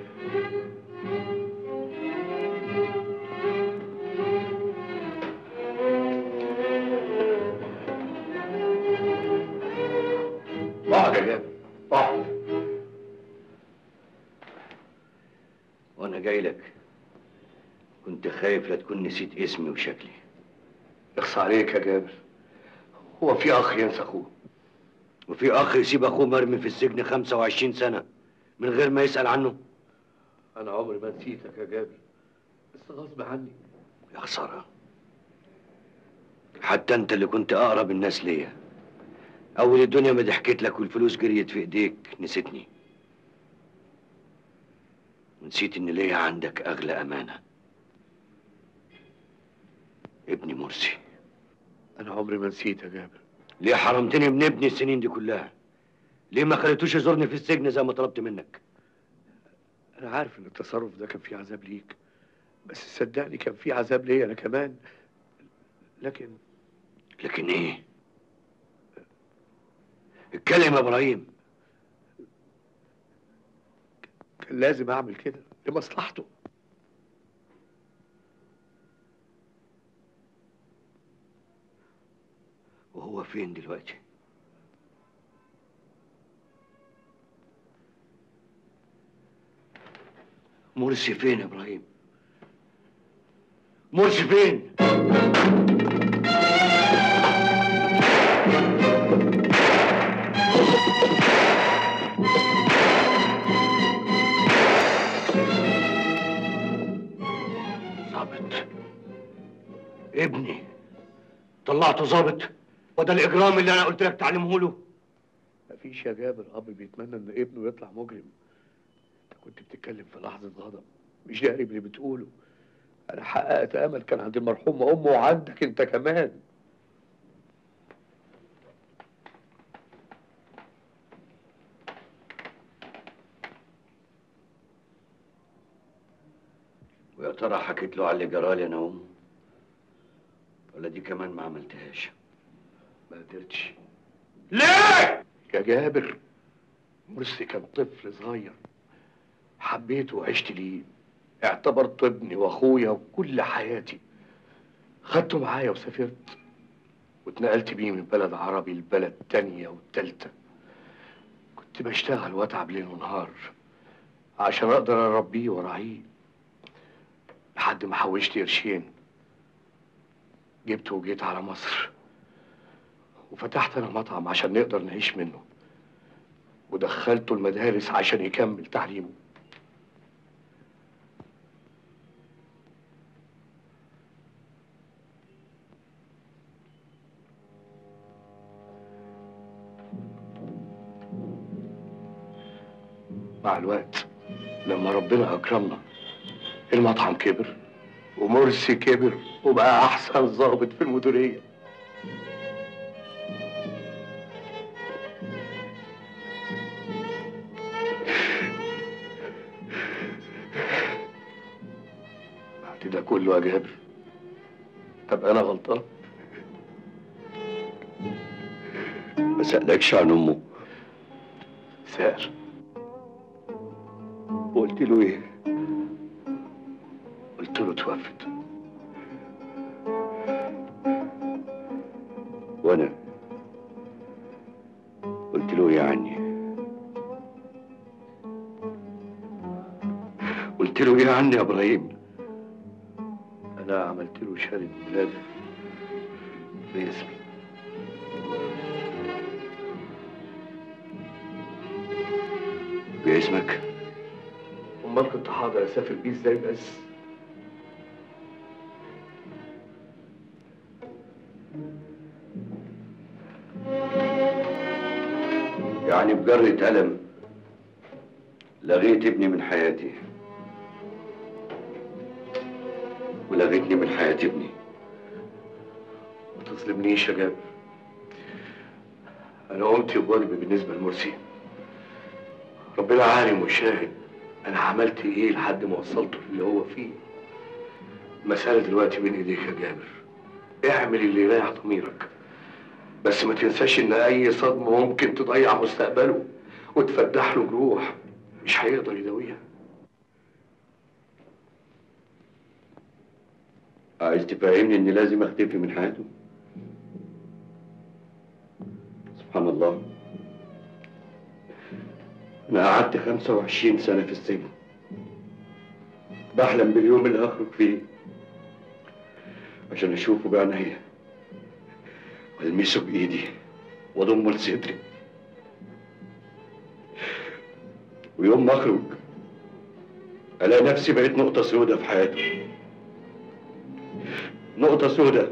اقعد يا جابر اقعد وانا جاي لك كنت خايف لا تكون نسيت اسمي وشكلي اخصى عليك يا جابر هو في اخ ينسى اخوه وفي اخ يسيب اخوه مرمي في السجن 25 سنة من غير ما يسأل عنه انا عمري ما نسيتك يا جابر بس غصب عني يا خسارة حتى انت اللي كنت اقرب الناس ليا اول الدنيا ما ضحكت لك والفلوس جريت في ايديك نسيتني ونسيت ان ليا عندك اغلى امانة ابني مرسي انا عمري ما نسيت يا جابر ليه حرمتني من ابني السنين دي كلها ليه ما خليتوش يزورني في السجن زي ما طلبت منك انا عارف ان التصرف ده كان فيه عذاب ليك بس صدقني كان فيه عذاب ليا انا كمان لكن لكن ايه اتكلم يا ابراهيم كان لازم اعمل كده لمصلحته وهو فين دلوقتي مرسي فين يا ابراهيم مرسي فين ظابط ابني طلعته ظابط وده الاجرام اللي انا قلت لك تعلمه له مفيش يا جابر اب بيتمنى ان ابنه يطلع مجرم انت كنت بتتكلم في لحظه غضب مش داري باللي بتقوله انا حققت امل كان عند المرحومه امه وعندك انت كمان ويا ترى حكيت له على اللي جرالي انا وامه ولا دي كمان ما عملتهاش ما قدرتش ليه يا جابر مرسي كان طفل صغير حبيته وعشت ليه اعتبرته ابني واخويا وكل حياتي خدته معايا وسافرت واتنقلت بيه من بلد عربي لبلد تانية والتالتة كنت بشتغل واتعب ليل ونهار عشان اقدر اربيه وراعيه لحد ما حوشت قرشين جبته وجيت على مصر وفتحت انا مطعم عشان نقدر نعيش منه ودخلته المدارس عشان يكمل تعليمه مع الوقت لما ربنا اكرمنا المطعم كبر ومرسي كبر وبقى احسن ضابط في المديريه بعد ده كله يا جابر طب انا غلطان ما سألكش عن أمه سار وقلت له ايه قلت له توفت وأنا قلت له إيه عني قلت له ايه عني يا ابراهيم انا عملت له شهاده ميلاد باسمي باسمك امال كنت حاضر اسافر بيه ازاي بس يعني بجرة قلم لغيت ابني من حياتي ولغيتني من حياة ابني ما تظلمنيش يا جابر انا قمت بواجبي بالنسبه لمرسي ربنا عالم وشاهد انا عملت ايه لحد ما وصلته اللي هو فيه المسألة دلوقتي بين ايديك يا جابر اعمل اللي يريح ضميرك بس ما تنساش ان اي صدمة ممكن تضيع مستقبله وتفتح له جروح مش هيقدر يداويها عايز تفهمني اني لازم اختفي من حياته سبحان الله انا قعدت 25 سنة في السجن بحلم باليوم اللي هخرج فيه عشان اشوفه بعينيا والمسه بايدي واضمه لصدري ويوم ما اخرج الاقي نفسي بقيت نقطة سودة في حياته نقطة سودة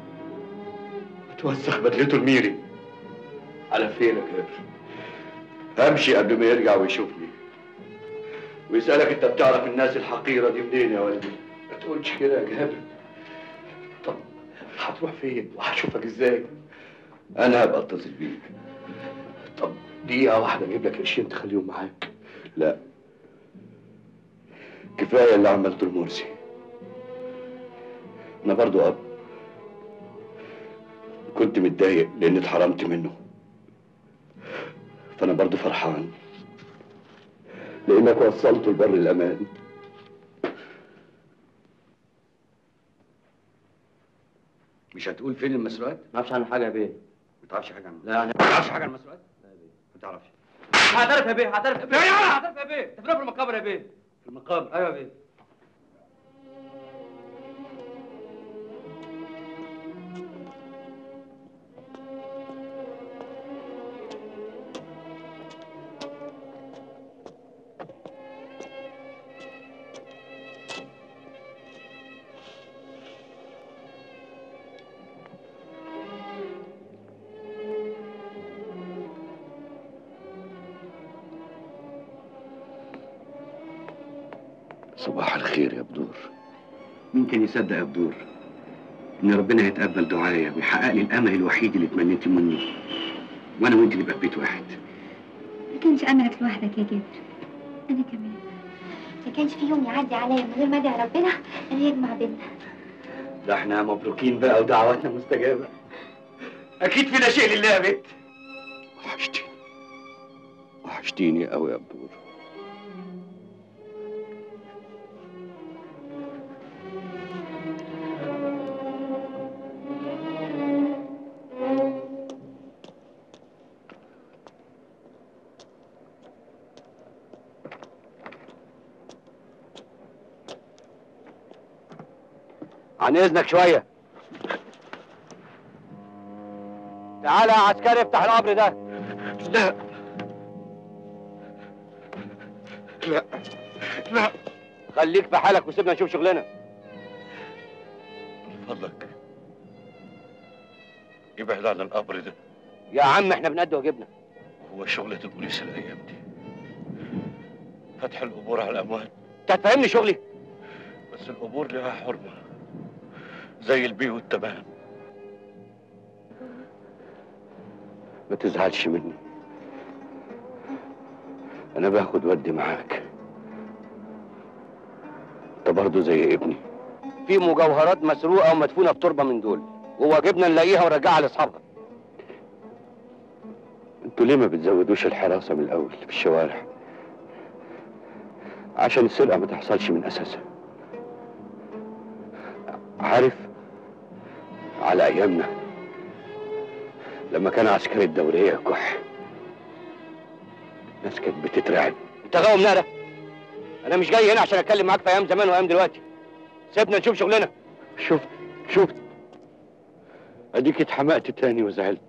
توسخ بدلته الميري على فين يا جابر همشي قبل ما يرجع ويشوفني ويسألك انت بتعرف الناس الحقيرة دي منين يا ولدي ما تقولش كده يا جابر طب هتروح فين وهشوفك ازاي انا هبقى اتصل بيك طب دقيقة واحدة اجيب لك قرشين تخليهم معاك لا كفاية اللي عملته لمرسي انا برضو اب كنت متضايق لاني اتحرمت منه فانا برضو فرحان لانك وصلته لبر الامان مش هتقول فين المسروقات؟ ما اعرفش عنها حاجه يا بيه ما تعرفش حاجة عنه لا يعني ما اعرفش حاجه عن المسروقات؟ ما تعرفش هعترف يا بيه هعترف يا بيه هعترف يا بيه تفرق في المقابر يا بيه في المقابر ايوه يا بيه صباح الخير يا بدور مين كان يصدق يا بدور ان ربنا هيتقبل دعايا ويحقق لي الامل الوحيد اللي تمنيته مني وانا وانت نبقى في بيت واحد ما كانش املك لوحدك يا جابر انا كمان ما كانش في يوم يعدي عليا من غير ما ادعي ربنا ان يجمع بينا ده احنا مبروكين بقى ودعواتنا مستجابه اكيد فينا شيء لله يا بنت وحشتيني وحشتيني قوي يا بدور عن اذنك شويه تعالى يا عسكري افتح القبر ده لا لا لا خليك في حالك وسيبنا نشوف شغلنا من فضلك ابعد عن القبر ده يا عم احنا بنأدي واجبنا هو شغلة البوليس الايام دي فتح القبور على الاموات انت هتفهمني شغلي بس القبور لها حرمة زي البيوت تمام ما تزعلش مني انا باخد ودي معاك انت برضه زي ابني في مجوهرات مسروقه ومدفونه في تربه من دول وواجبنا نلاقيها ونرجعها لاصحابها انتوا ليه ما بتزودوش الحراسة من الأول في الشوارع عشان السرقة ما تحصلش من أساسها عارف على أيامنا لما كان عسكري الدورية كح الناس كانت بتترعب انت غاوي منادى انا مش جاي هنا عشان اتكلم معاك في ايام زمان وايام دلوقتي سيبنا نشوف شغلنا شفت شفت اديك اتحمقت تاني وزعلت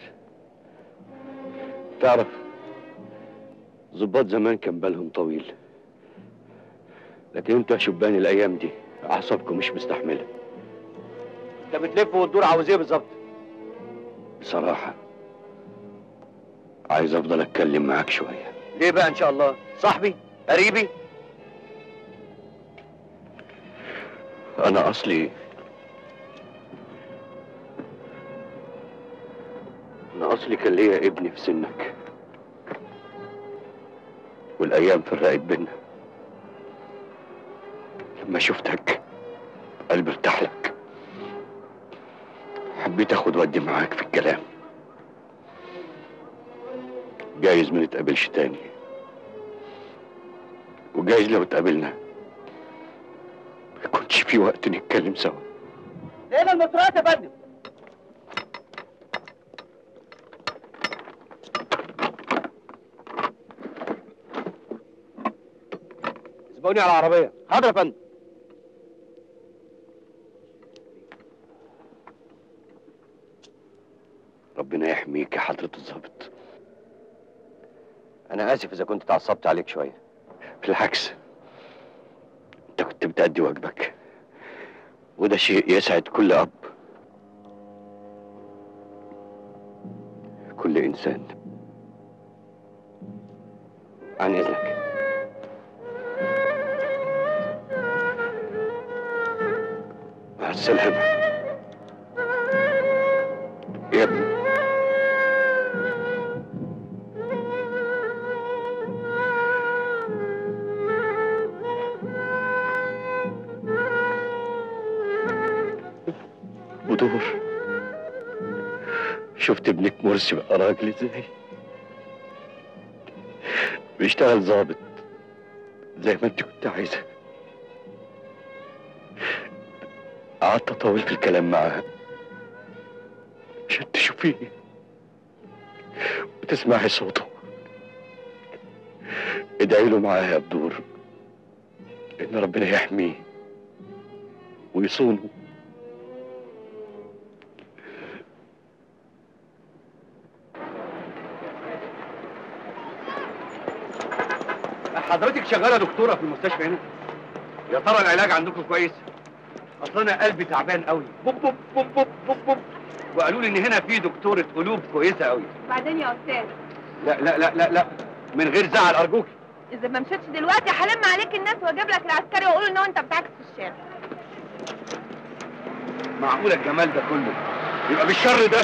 تعرف ظباط زمان كان بالهم طويل لكن انتوا يا شبان الايام دي اعصابكم مش مستحمله انت بتلف وتدور عاوز ايه بالظبط بصراحه عايز افضل اتكلم معاك شويه ليه بقى ان شاء الله صاحبي قريبي انا اصلي انا اصلي كان ليا ابني في سنك والايام فرقت بينا لما شفتك قلبي ارتاح لك حبيت اخد ودي معاك في الكلام جايز ما نتقابلش تاني وجايز لو اتقابلنا ما يكونش في وقت نتكلم سوا لقينا المطرات يا فندم سبقوني على العربية حاضر يا فندم ربنا يحميك يا حضرة الظابط انا اسف اذا كنت اتعصبت عليك شوية بالعكس انت كنت بتأدي واجبك وده شيء يسعد كل اب كل انسان عن اذنك مع السلامة يا ابني بدور شفت ابنك مرسي بقى راجل ازاي بيشتغل ظابط زي ما انت كنت عايزه قعدت اطول في الكلام معاه عشان تشوفيه وتسمعي صوته ادعي له معايا يا بدور ان ربنا يحميه ويصونه حضرتك شغالة دكتورة في المستشفى هنا يا ترى العلاج عندكم كويس اصل انا قلبي تعبان قوي بوب بوب بوب بوب بوب بوب وقالوا لي ان هنا في دكتورة قلوب كويسة قوي بعدين يا استاذ لا لا لا لا لا من غير زعل ارجوك اذا ما مشيتش دلوقتي هلم عليك الناس واجيب لك العسكري واقول ان هو انت بتعكس في الشارع معقولة الجمال ده كله يبقى بالشر ده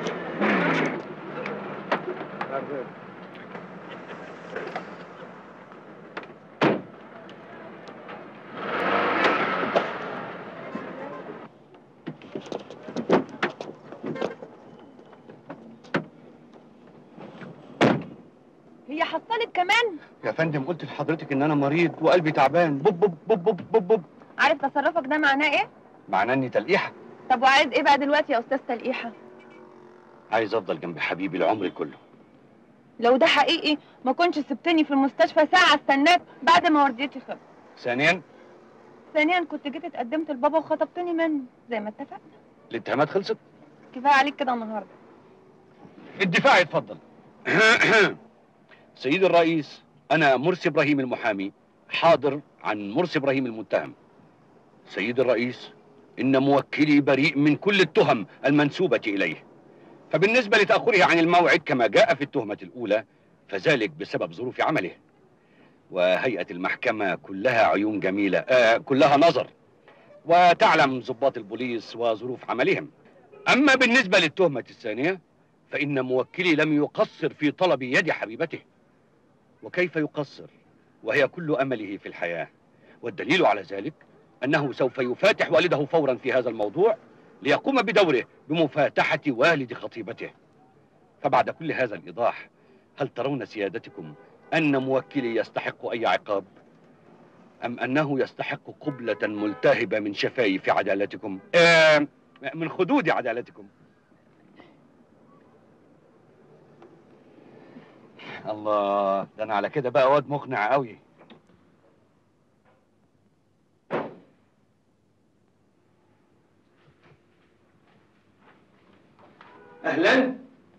هي حصلت كمان يا فندم قلت لحضرتك ان انا مريض وقلبي تعبان بوب بوب بوب بوب بوب, بوب. عارف تصرفك ده معناه ايه معناه اني تلقيحة طب وعايز ايه بقى دلوقتي يا استاذ تلقيحه عايز افضل جنب حبيبي العمر كله لو ده حقيقي ما كنتش سبتني في المستشفى ساعه استناك بعد ما ورديتي خلص ثانيا ثانيا كنت جيت اتقدمت لبابا وخطبتني منه زي ما اتفقنا الاتهامات خلصت كفايه عليك كده النهارده الدفاع يتفضل سيدي الرئيس انا مرسي ابراهيم المحامي حاضر عن مرسي ابراهيم المتهم سيدي الرئيس ان موكلي بريء من كل التهم المنسوبه اليه فبالنسبه لتاخره عن الموعد كما جاء في التهمه الاولى فذلك بسبب ظروف عمله وهيئه المحكمه كلها عيون جميله آه كلها نظر وتعلم ضباط البوليس وظروف عملهم اما بالنسبه للتهمه الثانيه فإن موكلي لم يقصر في طلب يد حبيبته وكيف يقصر وهي كل أمله في الحياة والدليل على ذلك أنه سوف يفاتح والده فورا في هذا الموضوع ليقوم بدوره بمفاتحة والد خطيبته فبعد كل هذا الإيضاح هل ترون سيادتكم أن موكلي يستحق أي عقاب؟ أم أنه يستحق قبلة ملتهبة من شفايف عدالتكم؟ آه من خدود عدالتكم الله ده أنا على كده بقى واد مقنع قوي أهلا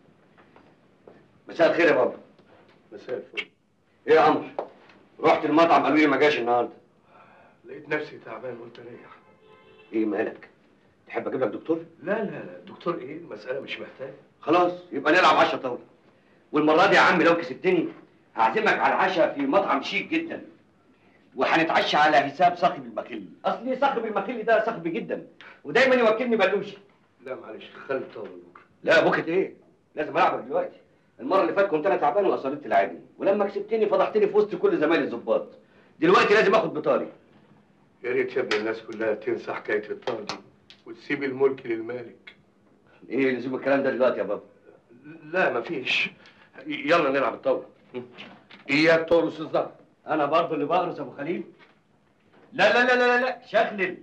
مساء الخير يا بابا مساء الفل ايه يا عمرو رحت المطعم قالوا لي ما جاش النهارده لقيت نفسي تعبان قلت اريح ايه مالك تحب اجيب لك دكتور لا لا لا دكتور ايه المسألة مش محتاجة خلاص يبقى نلعب عشا طاوله والمره دي يا عم لو كسبتني هعزمك على العشاء في مطعم شيك جدا وهنتعشى على حساب صاحب المخل اصلي صاحب المخل ده صاحبي جدا ودايما يوكلني بلوشي لا معلش خلي الطاولة بكرة لا بكره ايه لازم العبك دلوقتي المره اللي فاتت كنت انا تعبان واصريت تلعبني ولما كسبتني فضحتني في وسط كل زمايلي الظباط دلوقتي لازم اخد بطاري يا ريت يا ابن الناس كلها تنسى حكاية الطاولة دي وتسيب الملك للمالك ايه لزوم الكلام ده دلوقتي يا بابا لا مفيش يلا نلعب الطاولة اياك تورس الظهر انا برضه اللي بقرص ابو خليل لا لا لا لا لا شخلل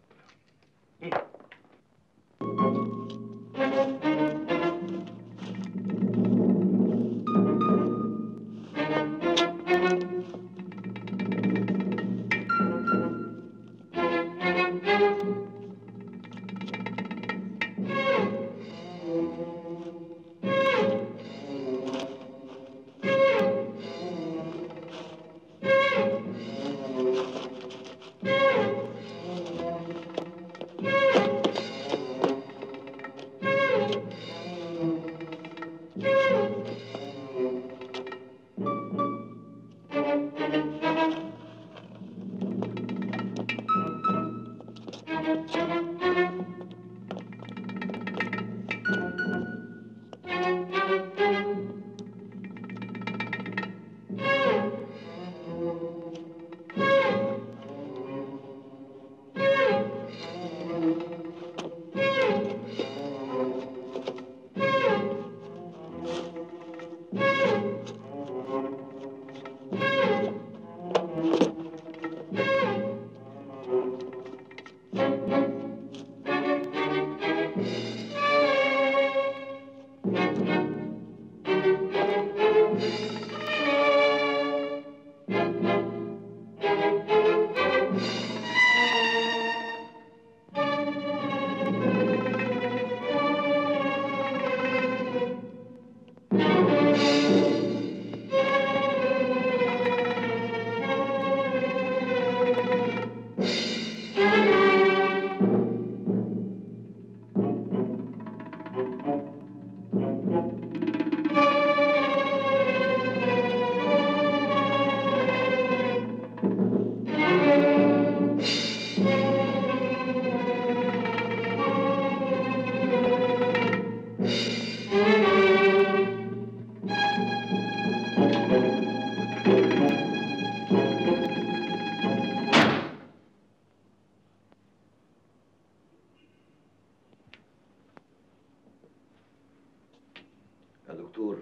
يا دكتور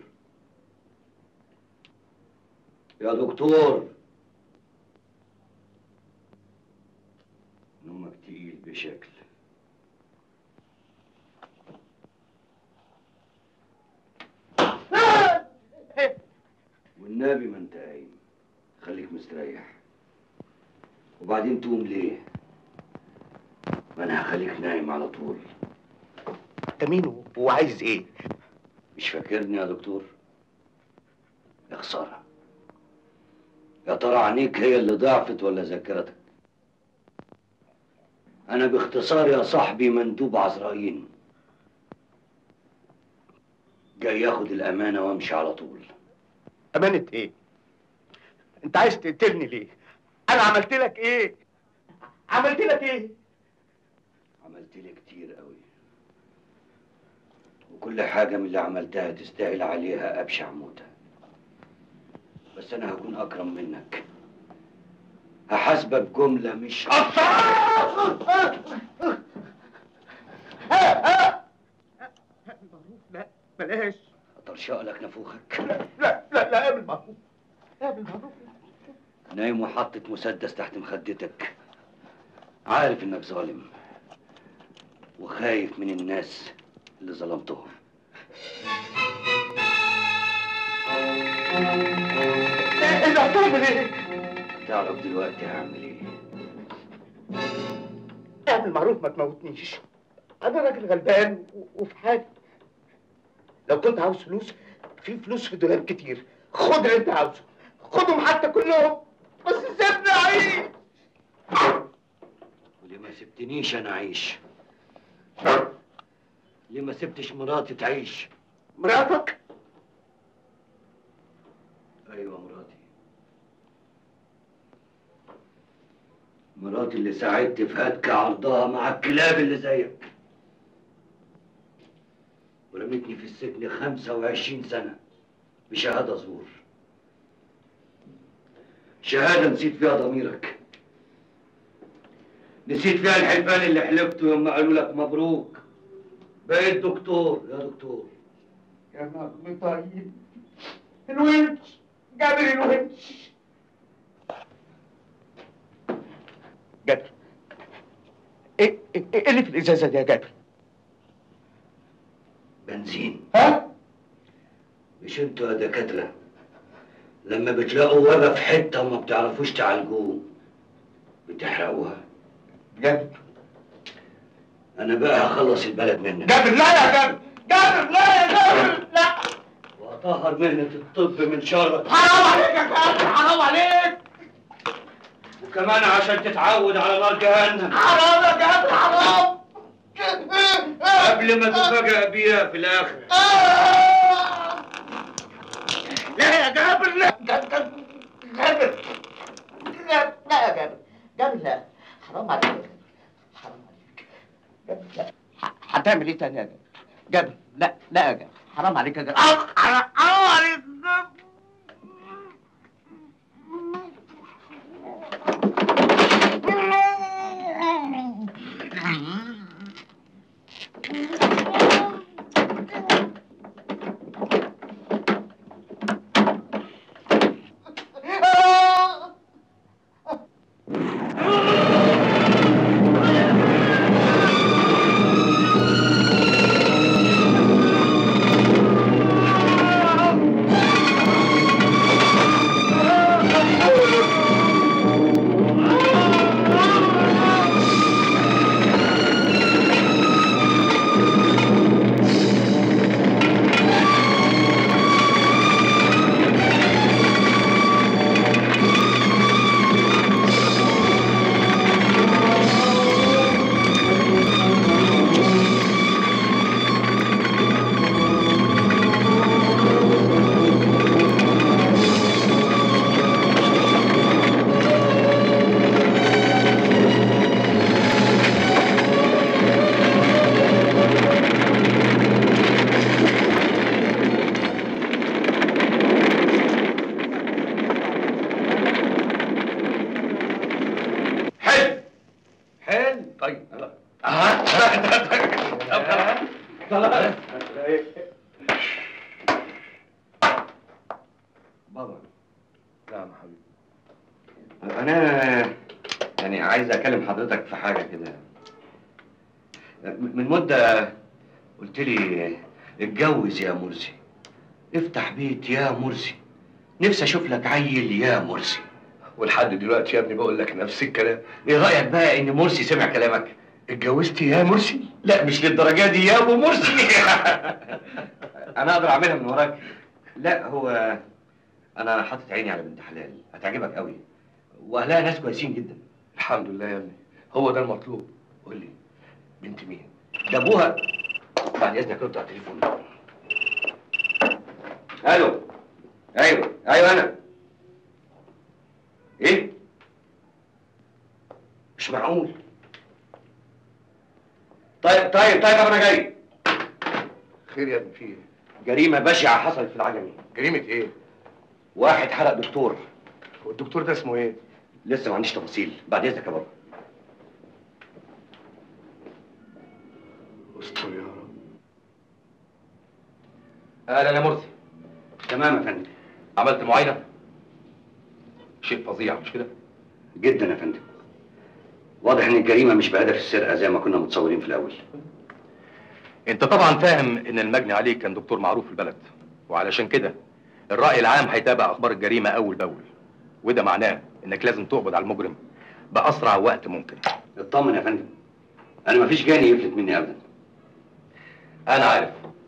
يا دكتور نومك تقيل بشكل والنبي ما انت قايم خليك مستريح وبعدين تقوم ليه ما انا هخليك نايم على طول انت مين وعايز ايه؟ مش فاكرني يا دكتور يا خسارة يا ترى عينيك هي اللي ضعفت ولا ذاكرتك أنا باختصار يا صاحبي مندوب عزرائيل جاي ياخد الأمانة وامشي على طول أمانة إيه؟ أنت عايز تقتلني ليه؟ أنا عملت لك إيه؟ عملت لك إيه؟ عملت لي كتير قوي وكل حاجة من اللي عملتها تستاهل عليها أبشع موتة بس أنا هكون أكرم منك هحاسبك جملة مش لا بلاش اطرشق لك نافوخك لا لا لا قابل معروف قابل معروف نايم وحاطط مسدس تحت مخدتك عارف انك ظالم وخايف من الناس اللي ظلمتهم انت هتعمل ايه؟ تعرف دلوقتي هعمل ايه اعمل معروف ما تموتنيش انا راجل غلبان و- وفي حالي لو كنت عاوز فلوس في فلوس في الدولاب كتير خد اللي انت عاوزه خدهم حتى كلهم بس سيبني اعيش وليه ما سبتنيش انا اعيش ليه ما سبتش مراتي تعيش مراتك ايوه مراتي مراتي اللي ساعدت في هتك عرضها مع الكلاب اللي زيك ورمتني في السجن 25 سنة بشهادة زور شهادة نسيت فيها ضميرك نسيت فيها الحلفان اللي حلفته يوم ما قالوا لك مبروك بقيت دكتور يا دكتور يا نهار طيب الونش جابر الونش جابر ايه ايه إيه اللي في الازازه دي يا جابر؟ بنزين ها؟ مش انتوا يا دكاترة لما بتلاقوا وبا في حتة وما بتعرفوش تعالجوه بتحرقوها جابر انا بقى هخلص البلد منك جابر لا يا جابر جابر لا يا جابر لا واطهر مهنة الطب من شرك حرام عليك يا جابر حرام عليك وكمان عشان تتعود على نار جهنم حرام يا جابر حرام قبل ما تفاجأ بيها في الاخر لا يا جابر لا جابر جابر لا لا يا جابر جابر لا حرام عليك حرام عليك جابر لا ح- هتعمل ايه تاني يا جابر جابر لا لا يا جابر حرام عليك يا جابر حرام حرام عليك حلو حلو طيب اه خلاص بابا نعم حبيبي انا يعني عايز اكلم حضرتك في حاجه كده من مده قلت لي اتجوز يا مرسي افتح بيت يا مرسي نفسي اشوف لك عيل يا مرسي ولحد دلوقتي يا ابني بقول لك نفس الكلام ايه رايك بقى ان مرسي سمع كلامك اتجوزت يا مرسي لا مش للدرجه دي يا ابو مرسي انا اقدر اعملها من وراك لا هو انا حاطط عيني على بنت حلال هتعجبك قوي واهلها ناس كويسين جدا الحمد لله يا ابني هو ده المطلوب قول لي بنت مين ده ابوها بعد اذنك رد على التليفون الو ايوه ايوه انا ايه مش معقول طيب طيب طيب انا جاي خير يا ابني في ايه جريمه بشعه حصلت في العجمي جريمه ايه واحد حرق دكتور والدكتور ده اسمه ايه لسه ما عنديش تفاصيل بعد اذنك يا بابا استر يا رب اهلا يا مرسي تمام يا فندم عملت معاينه شيء فظيع مش كده جدا يا فندم واضح ان الجريمه مش بهدف السرقه زي ما كنا متصورين في الاول انت طبعا فاهم ان المجني عليك كان دكتور معروف في البلد وعلشان كده الراي العام هيتابع اخبار الجريمه اول باول وده معناه انك لازم تقبض على المجرم باسرع وقت ممكن اطمن يا فندم انا مفيش جاني يفلت مني ابدا انا عارف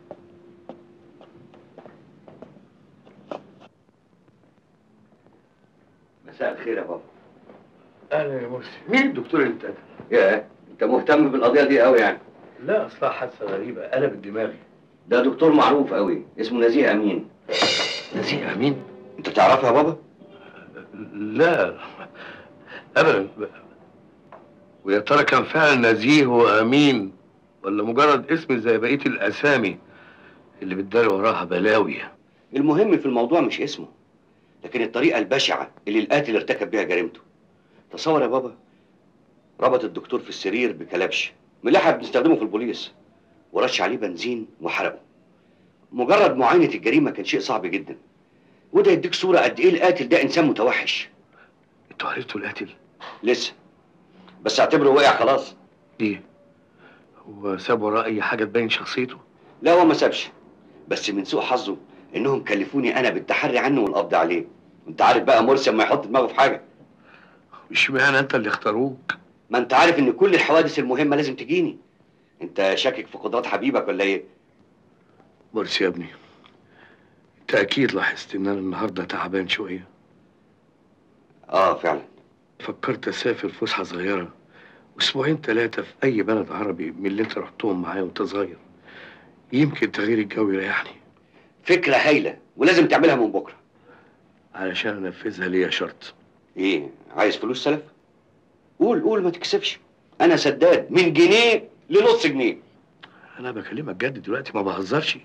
مساء الخير يا بابا اهلا يا مرسي مين الدكتور اللي انت يا انت مهتم بالقضيه دي قوي يعني لا اصلها حادثه غريبه قلبت دماغي ده دكتور معروف قوي اسمه نزيه امين نزيه امين انت تعرفه يا بابا لا ابدا ويا ترى كان فعلا نزيه وامين ولا مجرد اسم زي بقيه الاسامي اللي بتدار وراها بلاوي المهم في الموضوع مش اسمه لكن الطريقه البشعه اللي القاتل ارتكب بيها جريمته تصور يا بابا ربط الدكتور في السرير بكلبش ملاحة بنستخدمه في البوليس ورش عليه بنزين وحرقه مجرد معاينة الجريمة كان شيء صعب جدا وده يديك صورة قد ايه القاتل ده انسان متوحش انتوا عرفتوا القاتل لسه بس اعتبره وقع خلاص ليه هو ساب وراه اي حاجه تبين شخصيته لا هو ما سابش بس من سوء حظه انهم كلفوني انا بالتحري عنه والقبض عليه انت عارف بقى مرسي اما يحط دماغه في حاجه مش معنى انت اللي اختاروك ما انت عارف ان كل الحوادث المهمه لازم تجيني انت شاكك في قدرات حبيبك ولا ايه مرسي يا ابني انت اكيد لاحظت ان انا النهارده تعبان شويه اه فعلا فكرت اسافر فسحه صغيره اسبوعين ثلاثه في اي بلد عربي من اللي انت رحتهم معايا وانت صغير يمكن تغيير الجو يريحني فكره هايله ولازم تعملها من بكره علشان انفذها ليا شرط ايه عايز فلوس سلف قول قول ما تكسفش انا سداد من جنيه لنص جنيه انا بكلمك جد دلوقتي ما بهزرش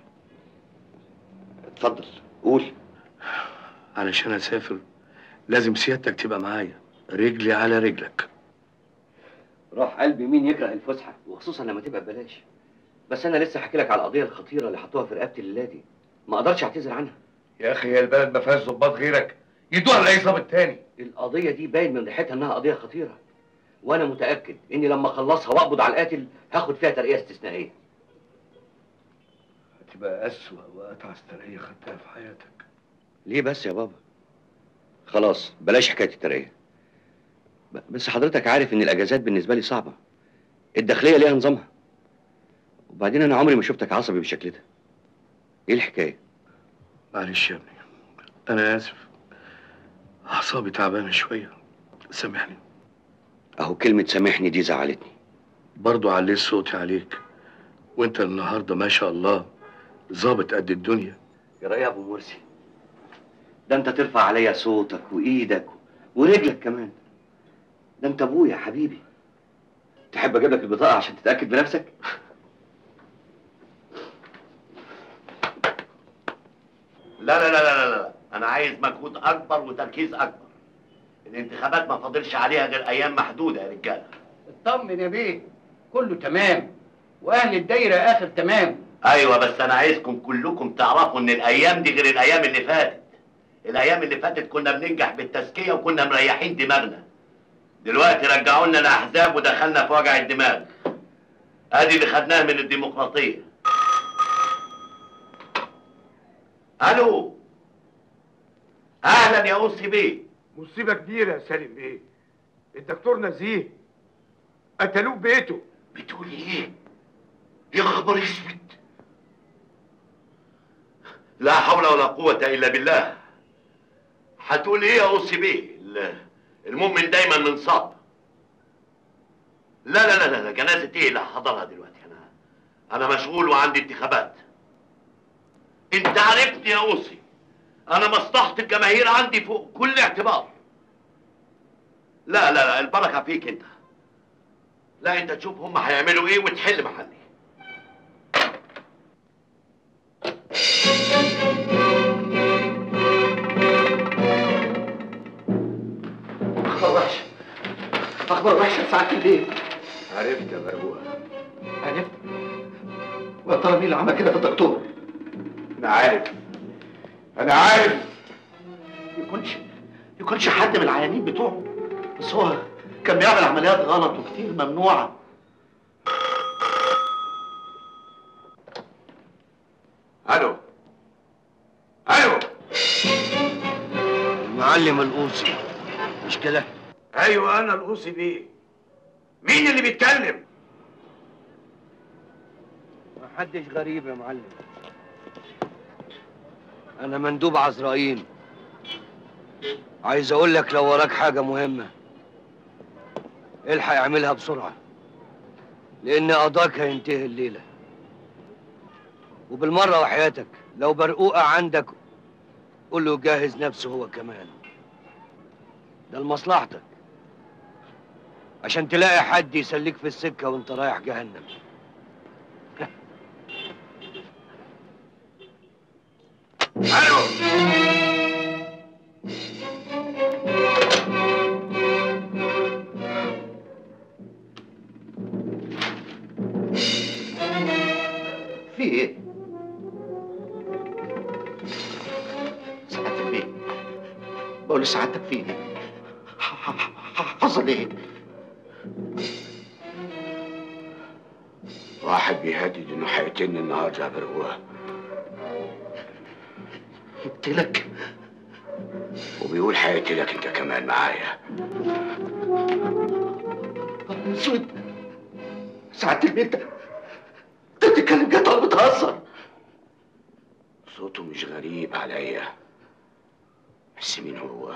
اتفضل قول علشان اسافر لازم سيادتك تبقى معايا رجلي على رجلك راح قلبي مين يكره الفسحه وخصوصا لما تبقى ببلاش بس انا لسه حكي لك على القضيه الخطيره اللي حطوها في رقبتي الليله دي ما اقدرش اعتذر عنها يا اخي هي البلد ما فيهاش ظباط غيرك يدوها لاي ظابط تاني القضيه دي باين من ريحتها انها قضيه خطيره وانا متاكد اني لما اخلصها واقبض على القاتل هاخد فيها ترقيه استثنائيه هتبقى اسوأ واتعس ترقيه خدتها في حياتك ليه بس يا بابا خلاص بلاش حكايه الترقيه ب- بس حضرتك عارف ان الاجازات بالنسبه لي صعبه الداخليه ليها نظامها وبعدين انا عمري ما شفتك عصبي بالشكل ده ايه الحكايه معلش يا ابني انا اسف اعصابي تعبانه شويه سامحني اهو كلمه سامحني دي زعلتني برضو عليت صوتي عليك وانت النهارده ما شاء الله ظابط قد الدنيا يا رأي يا ابو مرسي ده انت ترفع عليا صوتك وايدك ورجلك كمان ده انت ابويا حبيبي تحب اجيب لك البطاقه عشان تتاكد بنفسك لا لا لا لا لا لا انا عايز مجهود اكبر وتركيز اكبر الانتخابات ما فاضلش عليها غير ايام محدوده يا رجاله اطمن يا بيه كله تمام واهل الدايره اخر تمام ايوه بس انا عايزكم كلكم تعرفوا ان الايام دي غير الايام اللي فاتت الايام اللي فاتت كنا بننجح بالتزكيه وكنا مريحين دماغنا دلوقتي رجعوا لنا الاحزاب ودخلنا في وجع الدماغ ادي اللي خدناه من الديمقراطيه الو اهلا يا اوصي بيه مصيبة كبيرة يا سالم بيه الدكتور نزيه قتلوه في بيته بتقولي ايه يا خبر اسود لا حول ولا قوة إلا بالله هتقول ايه يا اوصي بيه ال- المؤمن دايما منصاب لا لا لا لا لا، جنازة ايه اللي هحضرها دلوقتي انا انا مشغول وعندي انتخابات انت عرفت يا اوصي انا مصلحة الجماهير عندي فوق كل اعتبار لا لا لا البركة فيك انت لا انت تشوف هم هيعملوا ايه وتحل محلي اخبار وحشه اخبار وحشه ساعات الليل عرفت يا مربوح عرفت ويا ترى مين اللي عمل كده في الدكتور انا عارف انا عارف يكونش يكونش حد من العيانين بتوعه بس هو كان بيعمل عمليات غلط وكتير ممنوعه الو الو المعلم القوسي مش كده؟ ايوه انا القوسي بيه مين اللي بيتكلم محدش غريب يا معلم انا مندوب عزرائيل عايز اقول لك لو وراك حاجه مهمه الحق اعملها بسرعه لان قضاك هينتهي الليله وبالمره وحياتك لو برقوقه عندك قول له يجهز نفسه هو كمان ده لمصلحتك عشان تلاقي حد يسليك في السكه وانت رايح جهنم الو في ايه؟ سعادتك بيه بقول لسعادتك في ايه؟ ح- ح- ح- حصل ايه؟ واحد بيهدد انه هيقتلني النهارده يا برقوه قلتلك وبيقول هيقتلك انت كمان معايا اسود سعادة البيه انت انت بتتكلم جد ولا بتهزر؟ صوته مش غريب عليا بس مين هو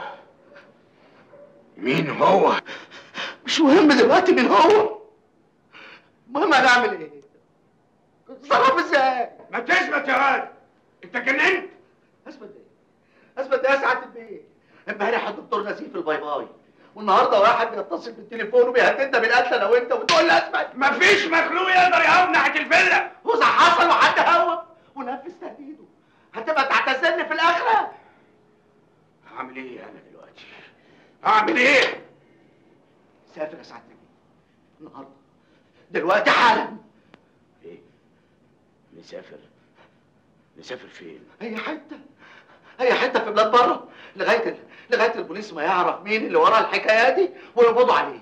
مين هو مش مهم دلوقتي مين هو المهم هنعمل ايه؟ اتصرف ازاي؟ ما تثبت يا واد انت جننت اثبت ايه؟ اثبت ايه يا سعادة البيه؟ امبارح الدكتور نسيف في الباي باي والنهارده واحد بيتصل بالتليفون وبيهددنا بالقتل انا وانت وتقول لي اثبت مفيش مخلوق يقدر يهاوب ناحيه الفيلا واذا حصل وحد هوب ونفذ تهديده هتبقى تعتذرني في الاخره هعمل ايه انا دلوقتي هعمل ايه سافر يا سعادة البيه النهارده دلوقتي حالا ايه نسافر نسافر فين اي حته اي حته في بلاد بره لغايه ال... لغايه البوليس ما يعرف مين اللي ورا الحكايه دي ويقبضوا عليه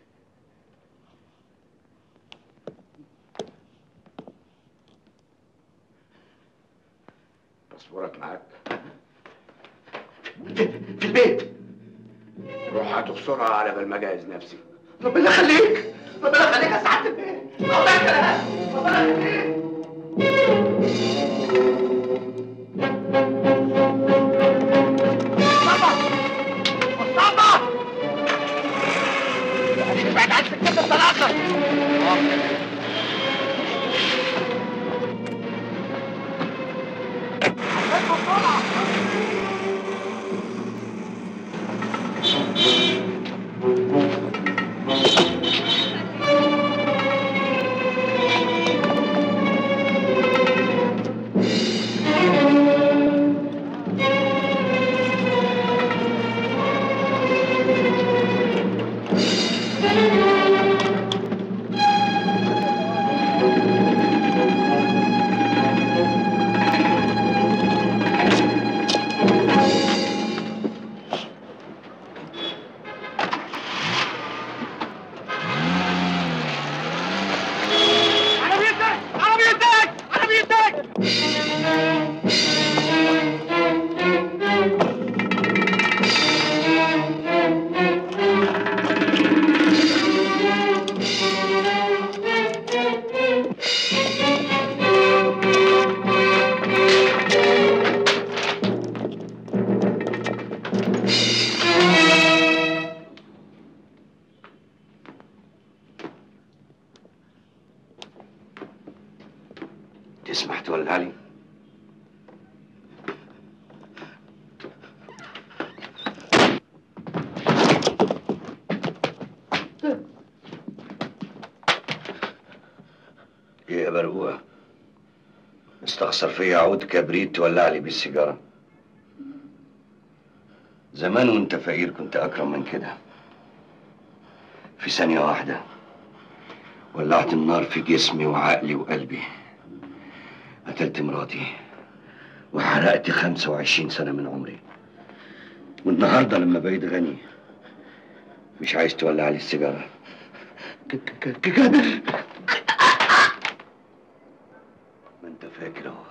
باسبورك معاك في, في البيت روح هاته بسرعه على بال ما اجهز نفسي ربنا يخليك ربنا يخليك يا سعاده البيت ربنا يخليك ربنا يخليك ابعد عن سكتة الطلاقة عربيتك عربيتك عربيتك تسمح تولع لي ايه يا برقوقة استخسر فيا عود كبريت تولع لي بالسيجارة زمان وانت فقير كنت اكرم من كده في ثانية واحدة ولعت النار في جسمي وعقلي وقلبي قتلت مراتي وحرقت 25 سنة من عمري والنهاردة لما بقيت غني مش عايز تولع لي السيجارة جابر ما انت فاكر اهو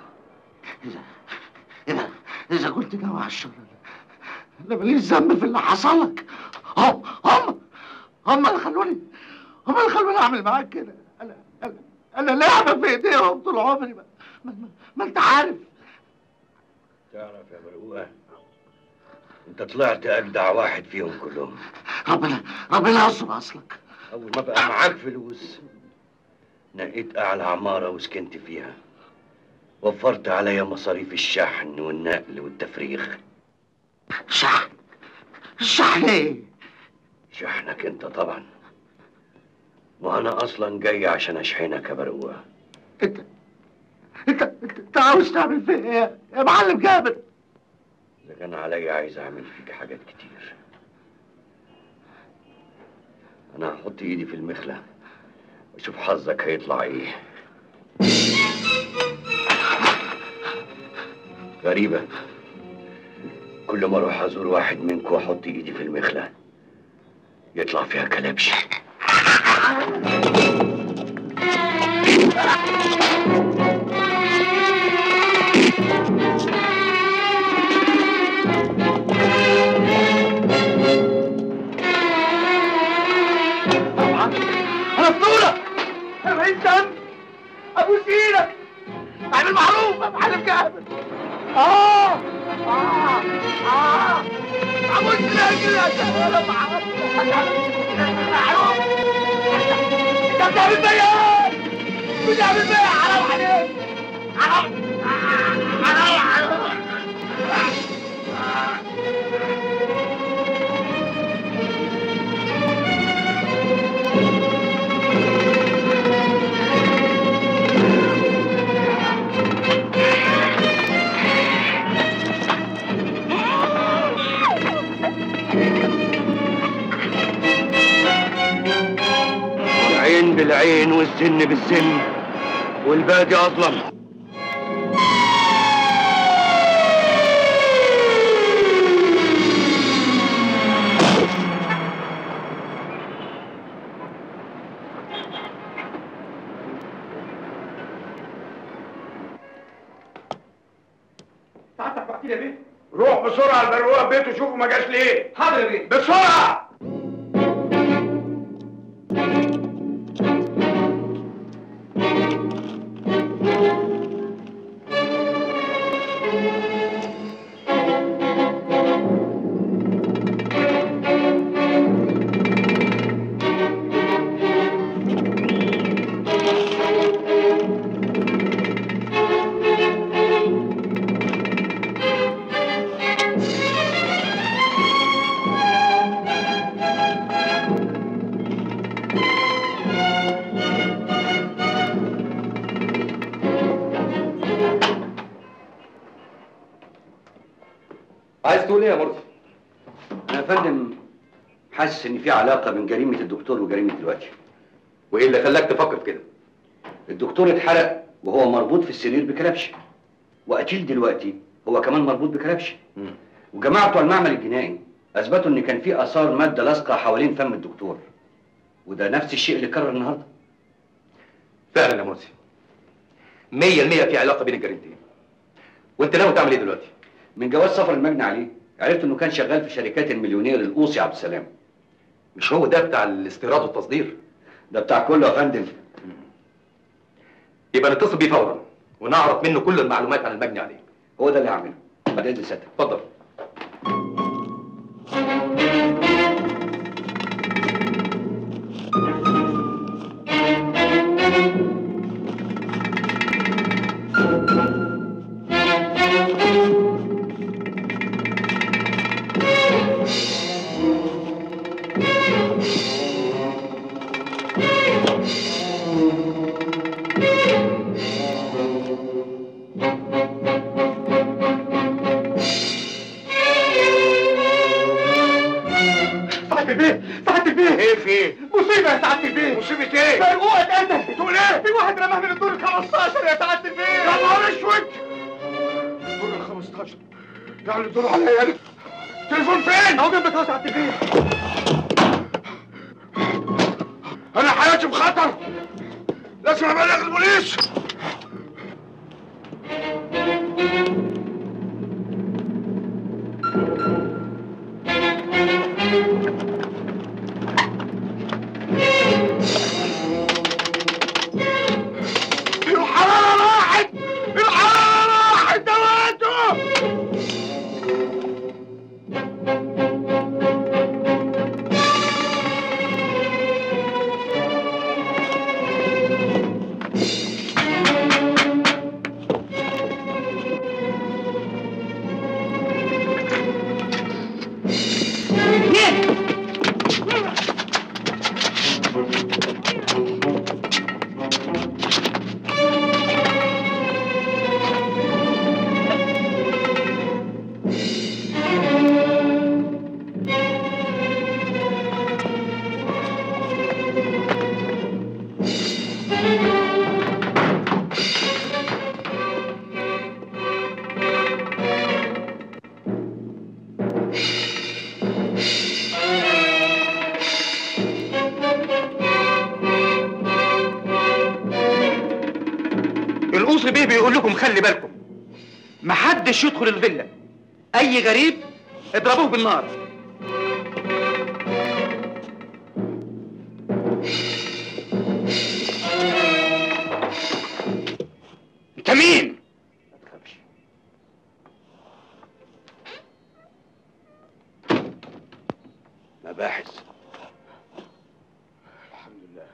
إذا إذا كنت ناوي على الشغل أنا ماليش ذنب في اللي حصل لك هم هم هم اللي خلوني هم اللي خلوني أعمل معاك كده أنا أنا أنا لعبة في إيديهم طول عمري ما, ما, ما, ما أنت عارف تعرف يا برقوقة انت طلعت اجدع واحد فيهم كلهم ربنا ربنا يستر أصلك اول ما بقى معاك فلوس نقيت اعلى عمارة وسكنت فيها وفرت عليا مصاريف الشحن والنقل والتفريغ شحن شحن إيه؟ شحنك انت طبعا وانا اصلا جاي عشان اشحنك يا برقوقة أنت أنت أنت عاوز تعمل فيا إيه يا معلم جابر اذا كان عليا عايز اعمل فيك حاجات كتير انا هحط ايدي في المخلة واشوف حظك هيطلع ايه غريبة كل ما اروح ازور واحد منكم واحط ايدي في المخلة يطلع فيها كلبش أنا بطولك أنا ماليش ذنب أبوس إيدك اعمل معروف يا معلم جابر آه آه آه أبوس رجلك أنا معروف أنت بتعمل فيا إيه؟ بتعمل فيا حرام عليك حرام حرام حرام العين بالعين والسن بالسن والباقي اظلم ساعتك بعتي يا بيه روح بسرعه البروقه بيته شوفوا ما جاش ليه حاضر يا بيه بسرعه عايز تقول ايه يا مرسي؟ انا يا فندم حاسس ان في علاقه بين جريمه الدكتور وجريمه دلوقتي وايه اللي خلاك تفكر في كده؟ الدكتور اتحرق وهو مربوط في السرير بكلبش وقتيل دلوقتي هو كمان مربوط بكلبش وجماعه بتوع المعمل الجنائي اثبتوا ان كان في اثار ماده لاصقه حوالين فم الدكتور وده نفس الشيء اللي اتكرر النهارده فعلا يا مرسي 100% في علاقه بين الجريمتين وانت ناوي تعمل ايه دلوقتي؟ من جواز سفر المجني عليه عرفت انه كان شغال في شركات المليونير الاوصي عبد السلام مش هو ده بتاع الاستيراد والتصدير ده بتاع كله يا فندم يبقى نتصل بيه فورا ونعرف منه كل المعلومات عن المجني عليه هو ده اللي هعمله بعد اذن سيادتك اتفضل سعادة البيه سعادة البيه ايه في ايه؟ مصيبة يا سعادة البيه مصيبة ايه؟ مرقوقة اتقتل بتقول ايه؟ في واحد رماه من الدور ال 15 يا سعادة البيه يا نهار اسود الدور ال 15 يعني دور عليا انا تليفون فين؟ اهو جنبك اهو ساعة البيت انا حياتي في خطر لازم ابلغ البوليس الحرارة راحت الحرارة راحت دواته القصر بيه بيقول لكم خلي بالكم محدش يدخل الفيلا اي غريب اضربوه بالنار انت مين مباحث الحمد لله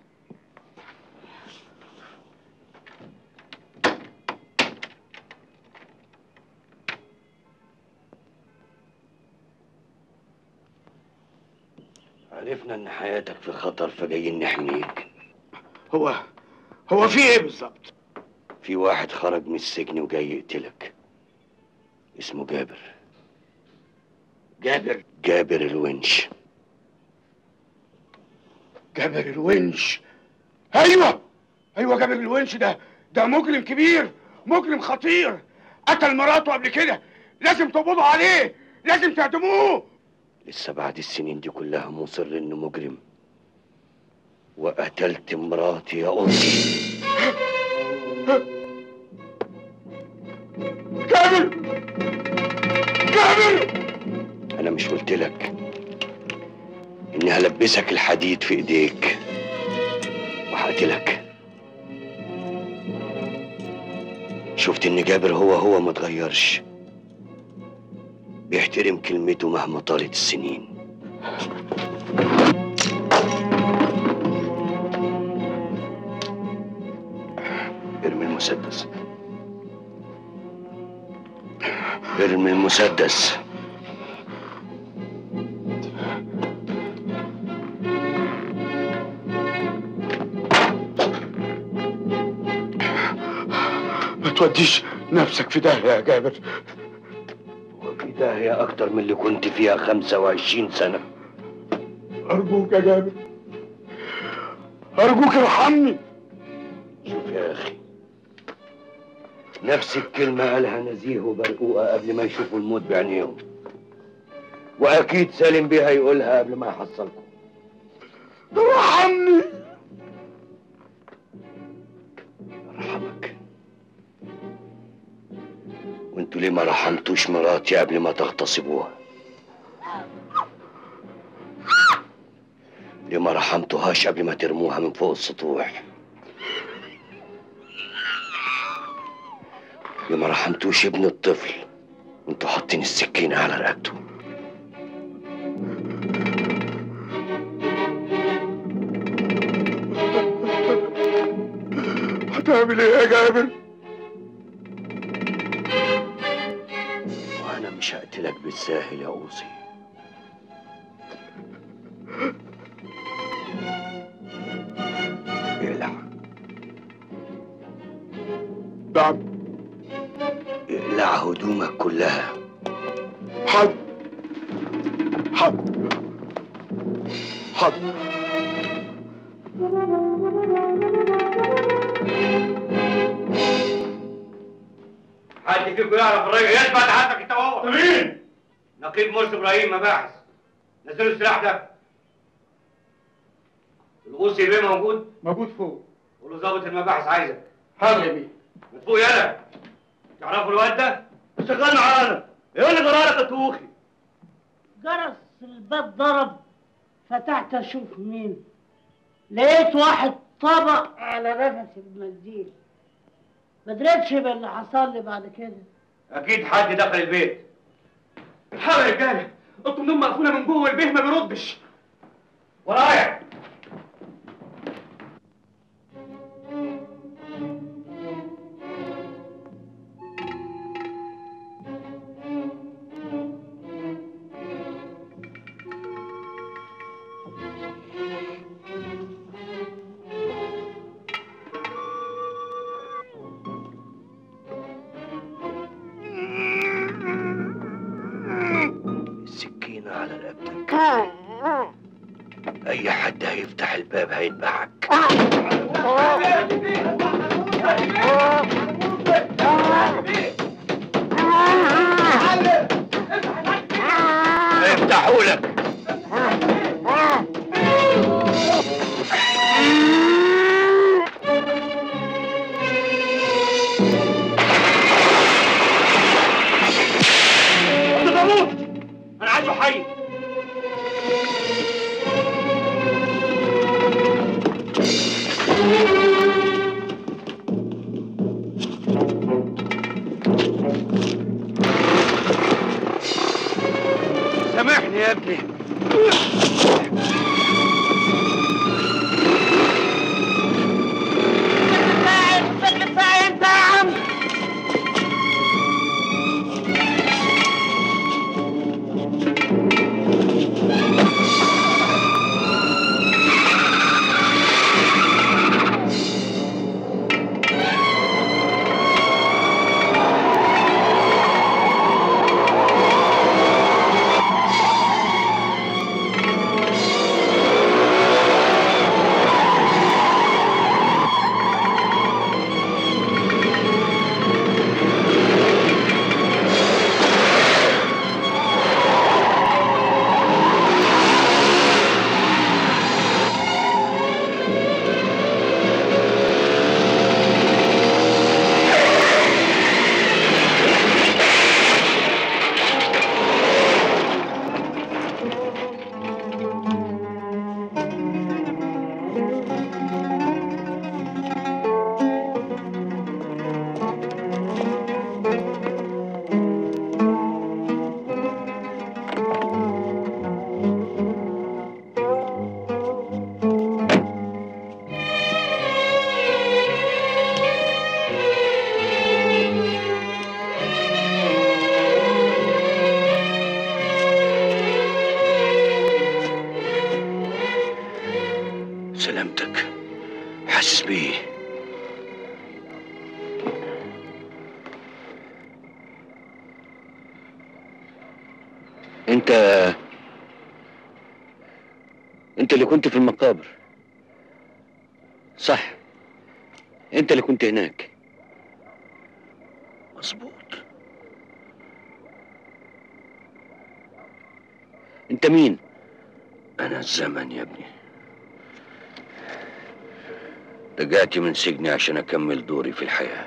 عرفنا ان حياتك في خطر فجايين نحميك هو هو في ايه بالظبط؟ في واحد خرج من السجن وجاي يقتلك اسمه جابر جابر جابر الونش جابر الونش ايوه ايوه جابر الونش ده ده مجرم كبير مجرم خطير قتل مراته قبل كده لازم تقبضوا عليه لازم تعدموه لسه بعد السنين دي كلها مصر انه مجرم وقتلت مراتي يا امي جابر جابر انا مش قلت لك اني هلبسك الحديد في ايديك وهقتلك شفت ان جابر هو هو ما اتغيرش بيحترم كلمته مهما طالت السنين ارمي المسدس ارمي المسدس ما توديش نفسك في داهيه يا جابر وفي داهية أكتر من اللي كنت فيها 25 سنة ارجوك يا جابر ارجوك ارحمني شوف يا أخي نفس الكلمة قالها نزيه وبرقوقة قبل ما يشوفوا الموت بعينيهم وأكيد سالم بيها يقولها قبل ما يحصلكم ارحمني أرحمك وانتوا ليه ما رحمتوش مراتي قبل ما تغتصبوها ليه ما رحمتوهاش قبل ما ترموها من فوق السطوح ليه ما رحمتوش ابن الطفل وانتوا حاطين السكينة على رقبته هتعمل ايه يا جابر وانا مش هقتلك بالساهل يا اوصي اقلع نعم اقلع هدومك كلها حاضر حاضر حاضر حاج حد فيكم يعرف الراجل يثبت حدك انت وهو مين؟ نقيب مرسي ابراهيم مباحث نزلوا السلاح ده الغوصي بيه موجود؟ موجود فوق قول له ظابط المباحث عايزك حاضر يا بيه من فوق يلا تعرفوا الواد ده؟ شغال معانا يقول لي جرالك يا توخي جرس الباب ضرب فتحت اشوف مين لقيت واحد طبق على نفس المنديل ما دريتش باللي حصل لي بعد كده اكيد حد دخل البيت الحقوا يا رجاله اوضه النوم مقفوله من جوه والبيه ما بيردش ورايا السكينة على رقبتك أي حد هيفتح الباب هيذبحك هيفتحوا لك انت تموت انا عايزه حي سامحني يا ابني سلامتك حاسس بيه انت انت اللي كنت في المقابر صح انت اللي كنت هناك مظبوط انت مين انا الزمن يا ابني رجعت من سجني عشان اكمل دوري في الحياه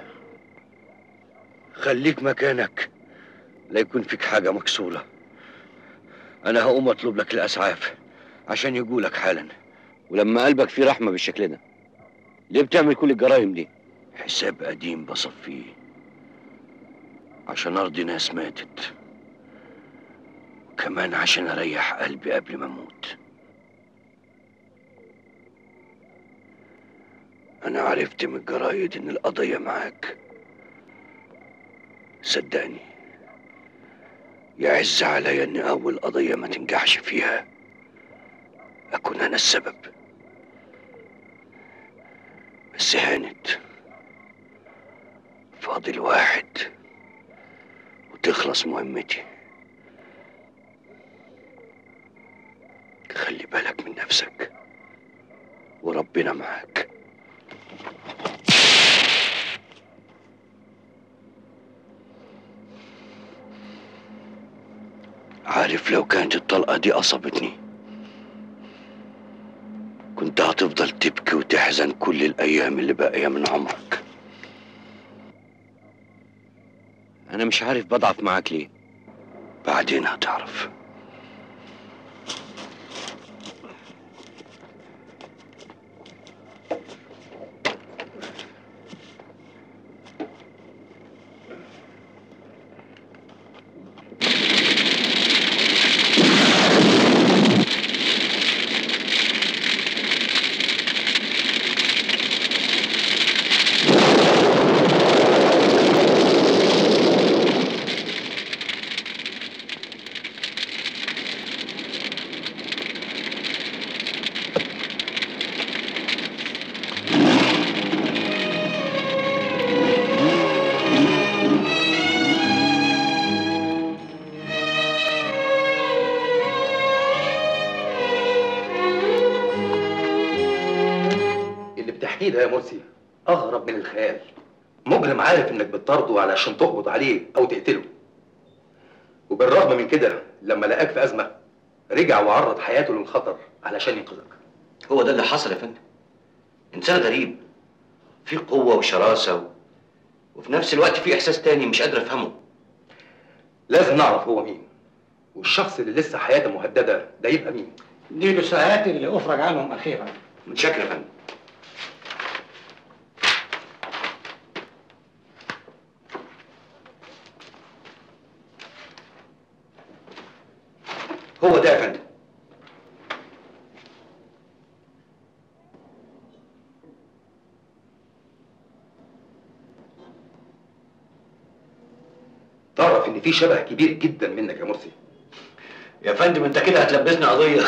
خليك مكانك لا يكون فيك حاجه مكسوره انا هقوم اطلب لك الاسعاف عشان يجولك حالا ولما قلبك فيه رحمه بالشكل ده ليه بتعمل كل الجرايم دي حساب قديم بصفيه عشان ارضي ناس ماتت وكمان عشان اريح قلبي قبل ما اموت انا عرفت من الجرايد ان القضيه معاك صدقني يعز عليا ان اول قضيه ما تنجحش فيها اكون انا السبب بس هانت فاضل واحد وتخلص مهمتي خلي بالك من نفسك وربنا معاك عارف لو كانت الطلقة دي أصابتني كنت هتفضل تبكي وتحزن كل الأيام اللي باقية من عمرك أنا مش عارف بضعف معاك ليه بعدين هتعرف اللي بتحكيه ده يا مرسي اغرب من الخيال مجرم عارف انك بتطارده علشان تقبض عليه او تقتله وبالرغم من كده لما لقاك في ازمه رجع وعرض حياته للخطر علشان ينقذك هو ده اللي حصل يا فندم إنسان غريب في قوة وشراسة و... وفي نفس الوقت في إحساس تاني مش قادر أفهمه لازم نعرف هو مين والشخص اللي لسه حياته مهدده ده يبقى مين دي الساعات اللي افرج عنهم اخيرا متشكر يا فندم هو ده يا فندم تعرف ان في شبه كبير جدا منك يا مرسي يا فندم انت كده هتلبسني قضية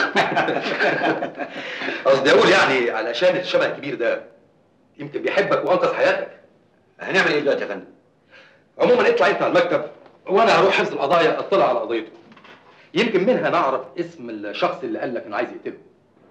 قصدي اقول يعني علشان الشبه الكبير ده يمكن بيحبك وانقذ حياتك هنعمل ايه دلوقتي يا فندم؟ عموما اطلع انت على المكتب وانا هروح حفظ القضايا اطلع على قضيته يمكن منها نعرف اسم الشخص اللي قال لك انه عايز يقتله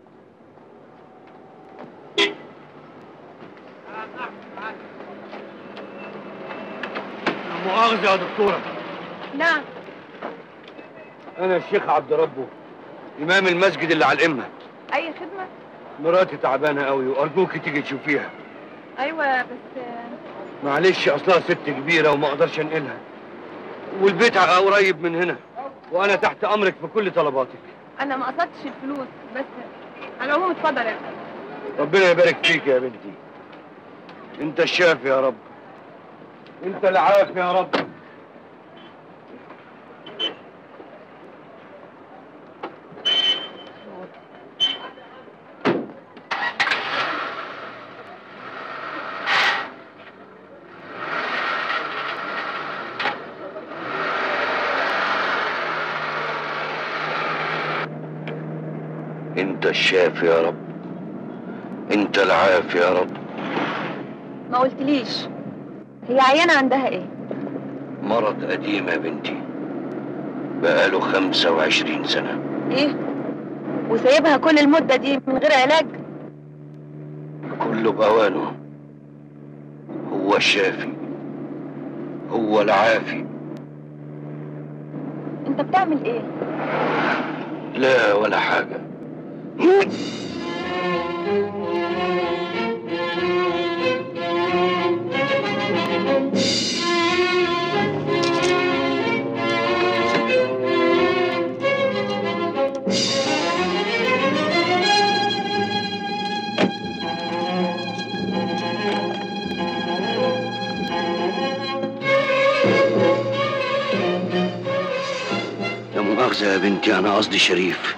مؤاخذة يا دكتورة نعم أنا الشيخ عبد ربه إمام المسجد اللي على الإمة اي خدمه مراتي تعبانة قوي وأرجوكي تيجي تشوفيها ايوه بس معلش أصلها ست كبيرة وما أقدرش أنقلها والبيت ع- قريب من هنا وأنا تحت أمرك في كل طلباتك انا ما قصدتش الفلوس بس على العموم اتفضل يا فندم. ربنا يبارك فيك يا بنتي أنت الشافي يا رب أنت العافي يا رب انت الشافي يا رب انت العافي يا رب ما قلتليش هي عيانه عندها ايه مرض قديم يا بنتي بقاله خمسة وعشرين سنة ايه وسايبها كل المده دي من غير علاج كله بأوانه هو الشافي هو العافي انت بتعمل ايه لا ولا حاجة لا مؤاخذة يا بنتي أنا قصدي شريف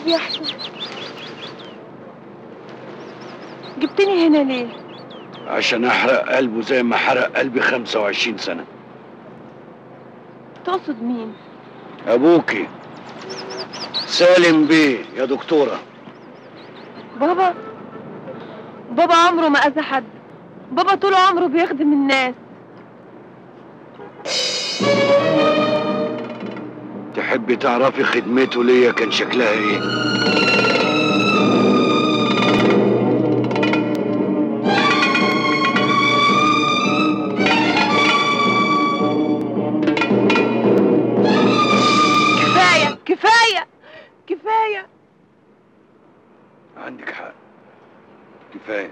بيحصل جبتني هنا ليه عشان احرق قلبه زي ما حرق قلبي 25 سنة تقصد مين ابوكي سالم بيه يا دكتورة بابا بابا عمره ما اذى حد بابا طول عمره بيخدم الناس تحبي تعرفي خدمته ليا كان شكلها ايه كفايه كفايه كفايه عندك حق كفاية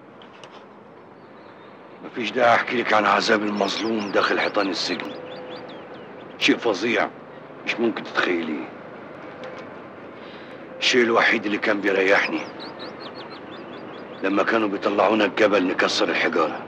مفيش داعي احكي لك عن عذاب المظلوم داخل حيطان السجن شيء فظيع مش ممكن تتخيليه الشيء الوحيد اللي كان بيريحني لما كانوا بيطلعونا الجبل نكسر الحجارة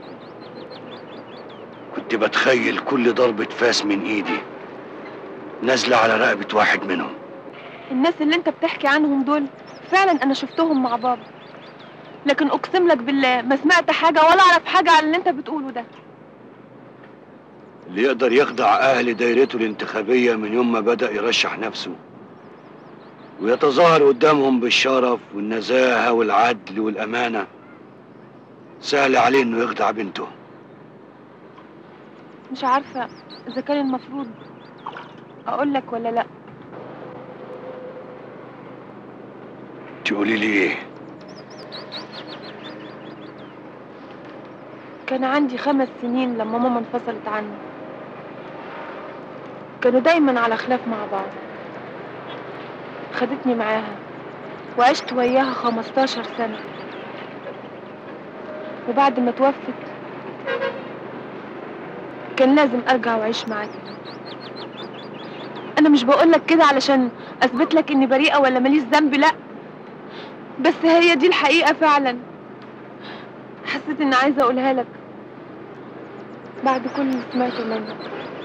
كنت بتخيل كل ضربة فاس من ايدي نازلة على رقبة واحد منهم الناس اللي انت بتحكي عنهم دول فعلا انا شفتهم مع بابا لكن اقسم لك بالله ما سمعت حاجه ولا اعرف حاجه عن اللي انت بتقوله ده اللي يقدر يخضع أهل دايرته الانتخابية من يوم ما بدأ يرشح نفسه ويتظاهر قدامهم بالشرف والنزاهة والعدل والأمانة سهل عليه إنه يخدع بنته مش عارفه اذا كان المفروض اقول لك ولا لا تقولي لي إيه؟ كان عندي خمس سنين لما ماما انفصلت عني كانوا دايما على خلاف مع بعض خدتني معاها وعشت وياها خمستاشر سنة وبعد ما توفت كان لازم ارجع واعيش معاك انا مش بقولك كده علشان اثبت لك اني بريئة ولا ماليش ذنب لا بس هي دي الحقيقة فعلا حسيت اني عايزة اقولها لك بعد كل اللي سمعته منك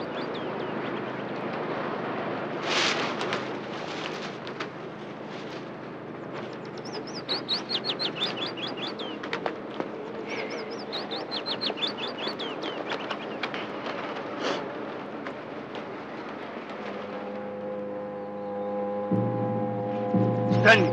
استني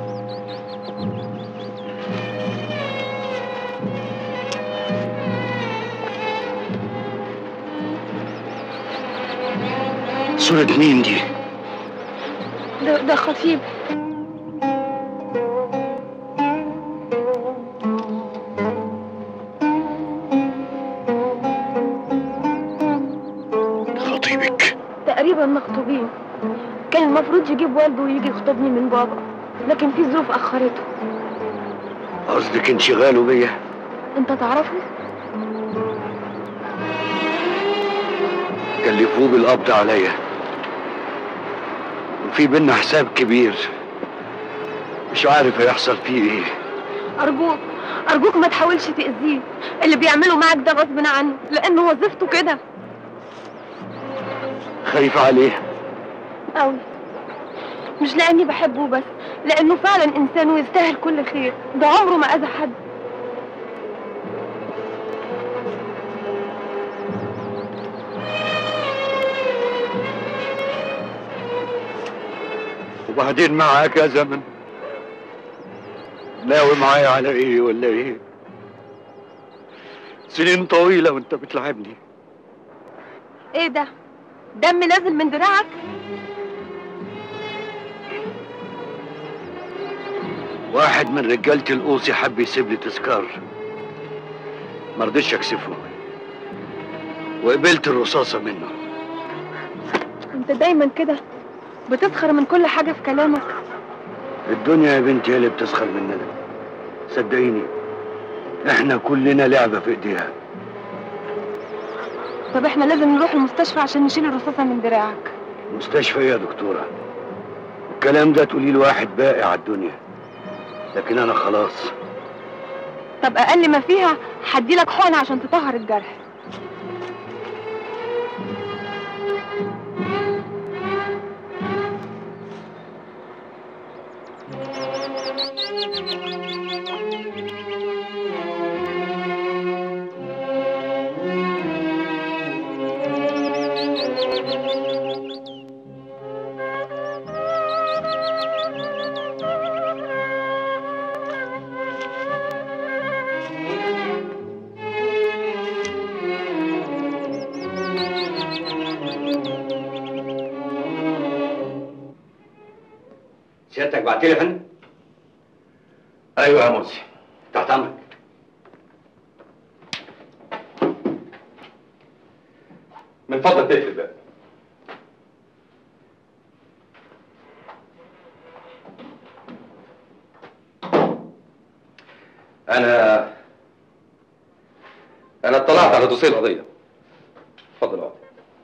صورة مين دي؟ ده, ده خطيب خطيبك تقريبا مخطوبين كان المفروض يجيب والده ويجي يخطبني من بابا لكن في ظروف اخرته قصدك انشغاله بيا انت تعرفه كلفوه بالقبض عليا وفي بينا حساب كبير مش عارف هيحصل فيه ايه ارجوك ارجوك ما تحاولش تاذيه اللي بيعمله معاك ده غصب عنه لانه وظيفته كده خايف عليه قوي مش لاني بحبه بس لانه فعلا انسان ويستاهل كل خير ده عمره ما اذى حد وبعدين معاك يا زمن ناوي معايا على ايه ولا ايه سنين طويلة وانت بتلعبني ايه ده دم نازل من دراعك واحد من رجالة القوصي حب يسيب لي تذكار مرضيش اكسفه وقبلت الرصاصة منه انت دايما كده بتسخر من كل حاجة في كلامك الدنيا يا بنتي هي اللي بتسخر مننا صدقيني احنا كلنا لعبة في ايديها طب احنا لازم نروح المستشفى عشان نشيل الرصاصة من دراعك مستشفى ايه يا دكتورة الكلام ده تقولي لواحد باقي على الدنيا لكن انا خلاص طب اقل ما فيها هديلك حقنة عشان تطهر الجرح سيادتك بعت لي يا فندم ايوه يا مرسي تحت امرك من فضلك تقفل الباب انا انا اطلعت على دوسيه القضيه اتفضل اقعد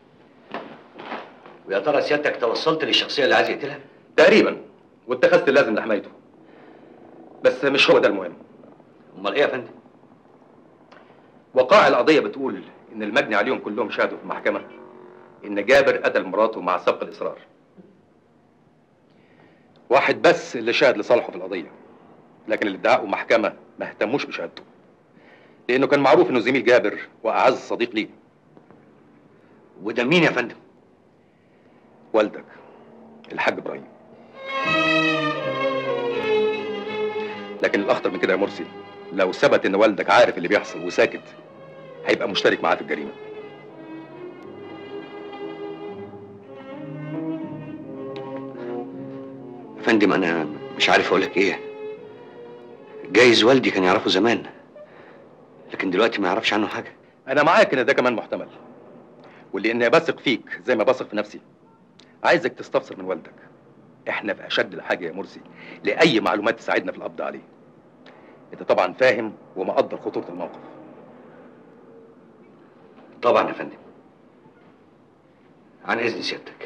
ويا ترى سيادتك توصلت للشخصيه اللي عايز يقتلها تقريبا واتخذت اللازم لحمايته بس مش هو ده المهم امال ايه يا فندم وقائع القضيه بتقول ان المجني عليهم كلهم شهدوا في المحكمه ان جابر قتل مراته مع سبق الاصرار واحد بس اللي شهد لصالحه في القضيه لكن اللي ادعاه محكمه ما اهتموش بشهادته لانه كان معروف انه زميل جابر واعز صديق ليه وده مين يا فندم والدك الحاج ابراهيم لكن الاخطر من كده يا مرسي لو ثبت ان والدك عارف اللي بيحصل وساكت هيبقى مشترك معاه في الجريمه يا فندم انا مش عارف اقول لك ايه جايز والدي كان يعرفه زمان لكن دلوقتي ما يعرفش عنه حاجه انا معاك ان ده كمان محتمل ولاني بثق فيك زي ما بثق في نفسي عايزك تستفسر من والدك احنا في اشد الحاجه يا مرسي لاي معلومات تساعدنا في القبض عليه انت طبعا فاهم ومقدر خطوره الموقف طبعا يا فندم عن اذن سيادتك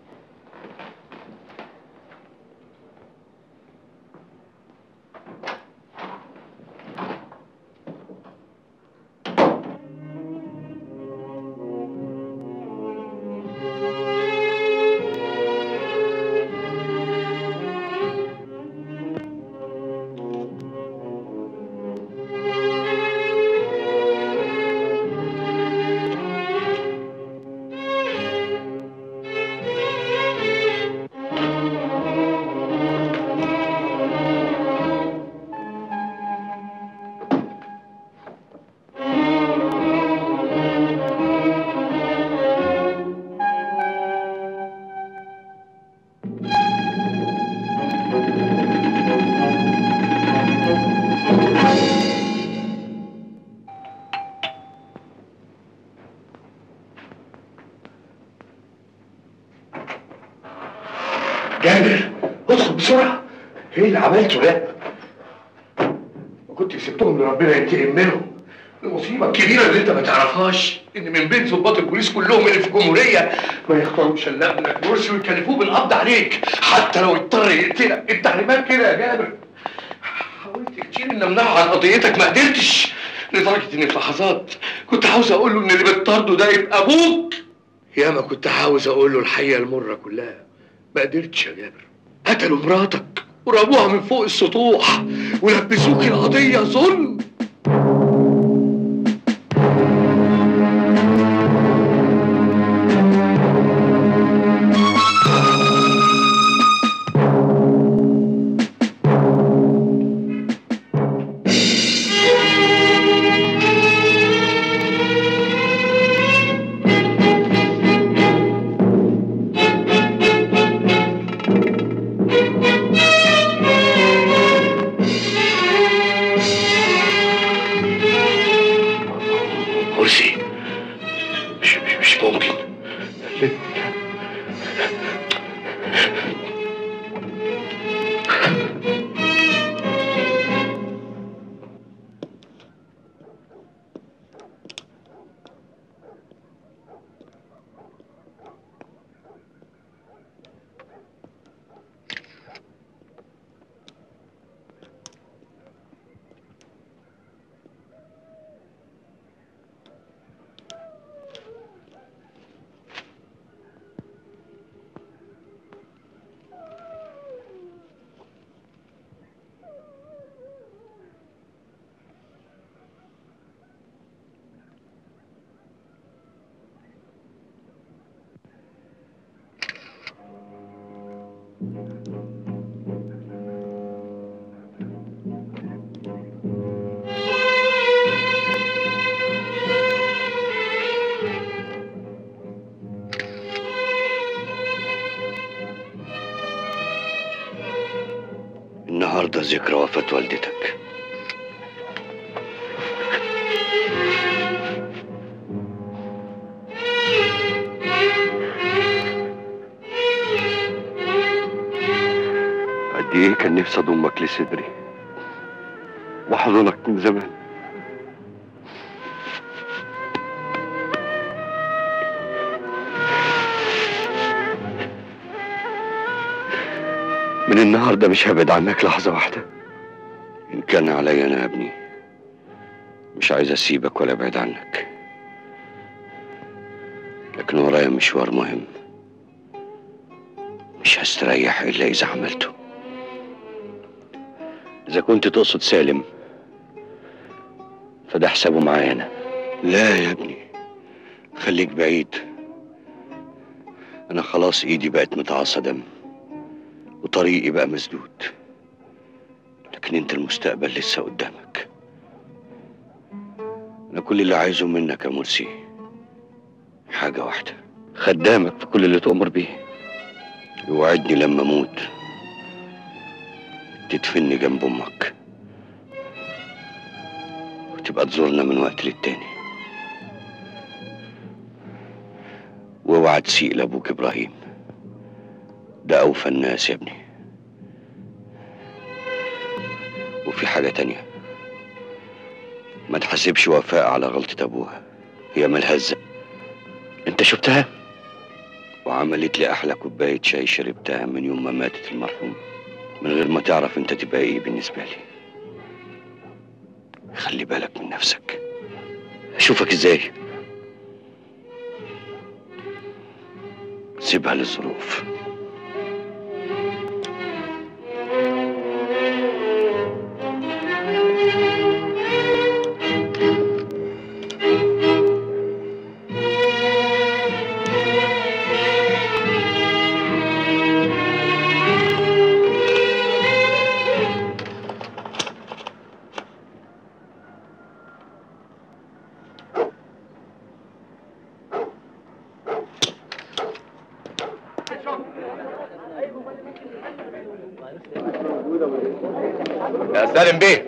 جابر ادخل بسرعه ايه اللي عملته ده؟ ما كنت سبتهم لربنا ينتقم منهم المصيبة الكبيرة اللي انت ما تعرفهاش ان من بين ضباط البوليس كلهم اللي في الجمهورية ما يختاروش الا ابنك مرسي ويكلفوه بالقبض عليك حتى لو اضطر يقتلك التعليمات كده يا جابر حاولت كتير ان امنعه عن قضيتك ما قدرتش لدرجة ان في لحظات كنت عاوز اقول له ان اللي بتطارده ده يبقى ابوك ياما كنت عاوز اقول له الحقيقة المرة كلها ما قدرتش يا جابر قتلوا مراتك ورموها من فوق السطوح ولبسوك القضية ظلم النهارده ذكرى وفاة والدتك قد ايه كان نفسي اضمك لصدري واحضنك من زمان من النهارده مش هبعد عنك لحظة واحدة إن كان عليا أنا يا ابني مش عايز أسيبك ولا أبعد عنك لكن ورايا مشوار مهم مش هستريح إلا إذا عملته إذا كنت تقصد سالم فده حسابه معايا أنا لا يا ابني خليك بعيد أنا خلاص إيدي بقت متعصى دم وطريقي بقى مسدود لكن انت المستقبل لسه قدامك انا كل اللي عايزه منك يا مرسي حاجة واحدة خدامك في كل اللي تؤمر بيه يوعدني لما اموت تدفني جنب امك وتبقى تزورنا من وقت للتاني واوعى تسيء لابوك ابراهيم ده اوفى الناس يا ابني وفي حاجة تانية ما تحاسبش وفاء على غلطة ابوها هي ملهزة انت شفتها وعملت لي احلى كوباية شاي شربتها من يوم ما ماتت المرحومة من غير ما تعرف انت تبقى ايه بالنسبة لي خلي بالك من نفسك اشوفك ازاي سيبها للظروف يا سالم بيه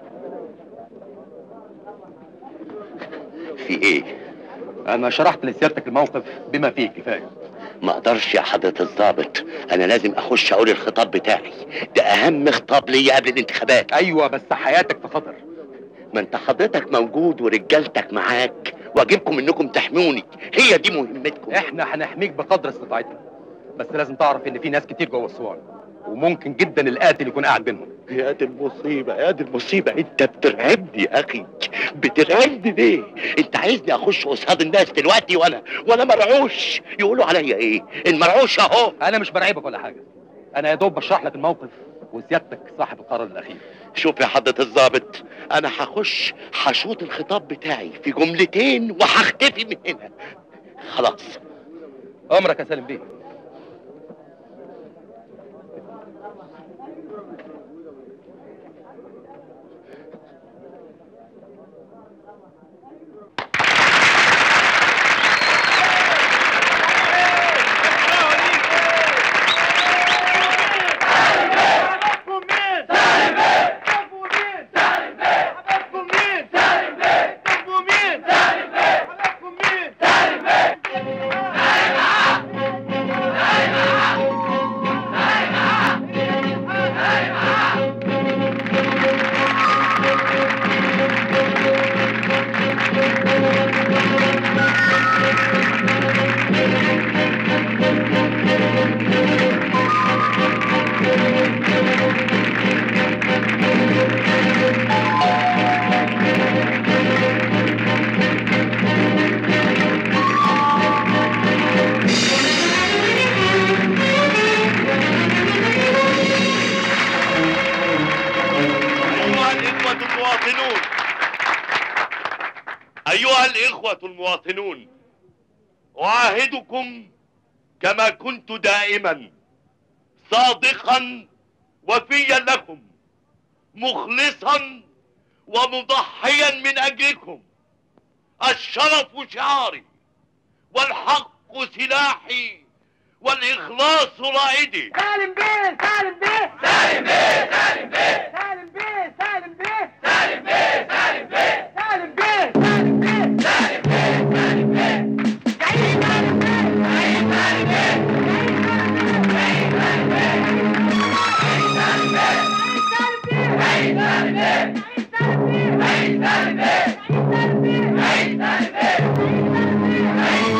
في ايه؟ انا شرحت لسيادتك الموقف بما فيه كفايه ما اقدرش يا حضرة الضابط انا لازم اخش اقول الخطاب بتاعي ده اهم خطاب ليا قبل الانتخابات ايوه بس حياتك في خطر ما انت حضرتك موجود ورجالتك معاك واجبكم انكم تحموني هي دي مهمتكم احنا هنحميك بقدر استطاعتنا بس لازم تعرف ان في ناس كتير جوه الصوان وممكن جدا القاتل يكون قاعد بينهم يا دي المصيبة يا دي المصيبة انت بترعبني يا اخي بترعبني ليه انت عايزني اخش قصاد الناس دلوقتي وانا وانا مرعوش يقولوا عليا ايه المرعوش اهو انا مش برعبك ولا حاجه انا يا دوب بشرح لك الموقف وسيادتك صاحب القرار الاخير شوف يا حضرة الضابط انا هخش هشوط الخطاب بتاعي في جملتين وهختفي من هنا خلاص امرك يا سالم بيه أيها الإخوة المواطنون أيها الإخوة المواطنون أعاهدكم كما كنت دائما صادقا وفيا لكم مخلصا ومضحيا من أجلكم الشرف شعاري والحق سلاحي والإخلاص رائدي سالم بيه سالم بيه سالم بيه سالم بيه سالم بيه سالم بيه سالم بيه سالم بيه سالم بيه سالم بيه سالم بيه سالم بيه جاي سالم بيه جاي سالم بيه جاي سالم بيه جاي سالم بيه جاي سالم بيه جاي سالم بيه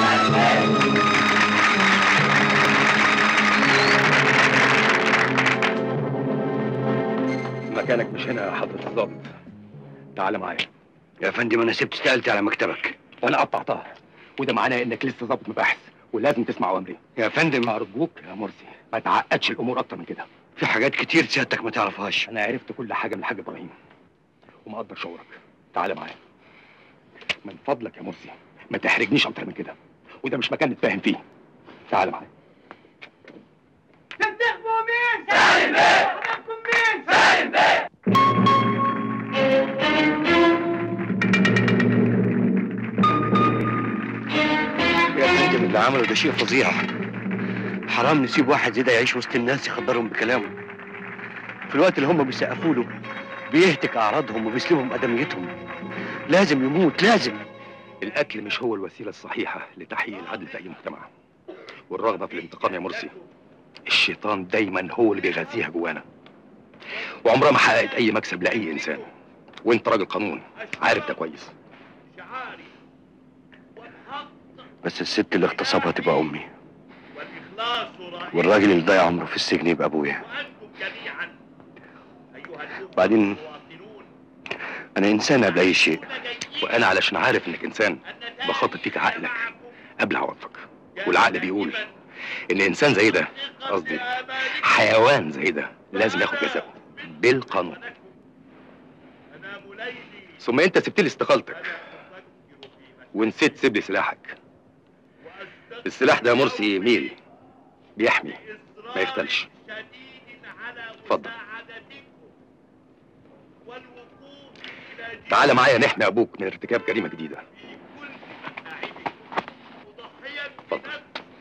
مكانك مش هنا يا حضرة الضابط تعال معايا يا فندم انا سبت استقالتي على مكتبك وانا قطعتها وده معناه انك لسه ضابط مباحث ولازم تسمع اوامري يا فندم ارجوك يا مرسي ما تعقدش الامور اكتر من كده في حاجات كتير سيادتك ما تعرفهاش انا عرفت كل حاجه من الحاج ابراهيم ومقدر شعورك تعال معايا من فضلك يا مرسي ما تحرجنيش اكتر من كده وده مش مكان نتفاهم فيه تعال معايا تنتخبوا مين؟ سالم بيه حضراتكم مين؟ سالم بيه يا فندم اللي عمله ده شيء فظيع حرام نسيب واحد زي ده يعيش وسط الناس يخدرهم بكلامه في الوقت اللي هم بيسقفوا له بيهتك اعراضهم وبيسلبهم ادميتهم لازم يموت لازم القتل مش هو الوسيله الصحيحه لتحقيق العدل في اي مجتمع والرغبه في الانتقام يا مرسي الشيطان دايما هو اللي بيغذيها جوانا وعمرها ما حققت اي مكسب لاي انسان وانت راجل قانون عارف ده كويس بس الست اللي اغتصبها تبقى امي والراجل اللي ضيع عمره في السجن يبقى ابويا بعدين انا انسان قبل اي شيء وانا علشان عارف انك انسان بخاطب فيك عقلك قبل عواطفك والعقل بيقول ان انسان زي ده قصدي حيوان زي ده لازم ياخد جزاءه بالقانون ثم انت سبت لي استقالتك ونسيت تسيب لي سلاحك السلاح ده يا مرسي ميل بيحمي ما يختلش اتفضل تعال معايا نحمي ابوك من ارتكاب جريمه جديده اتفضل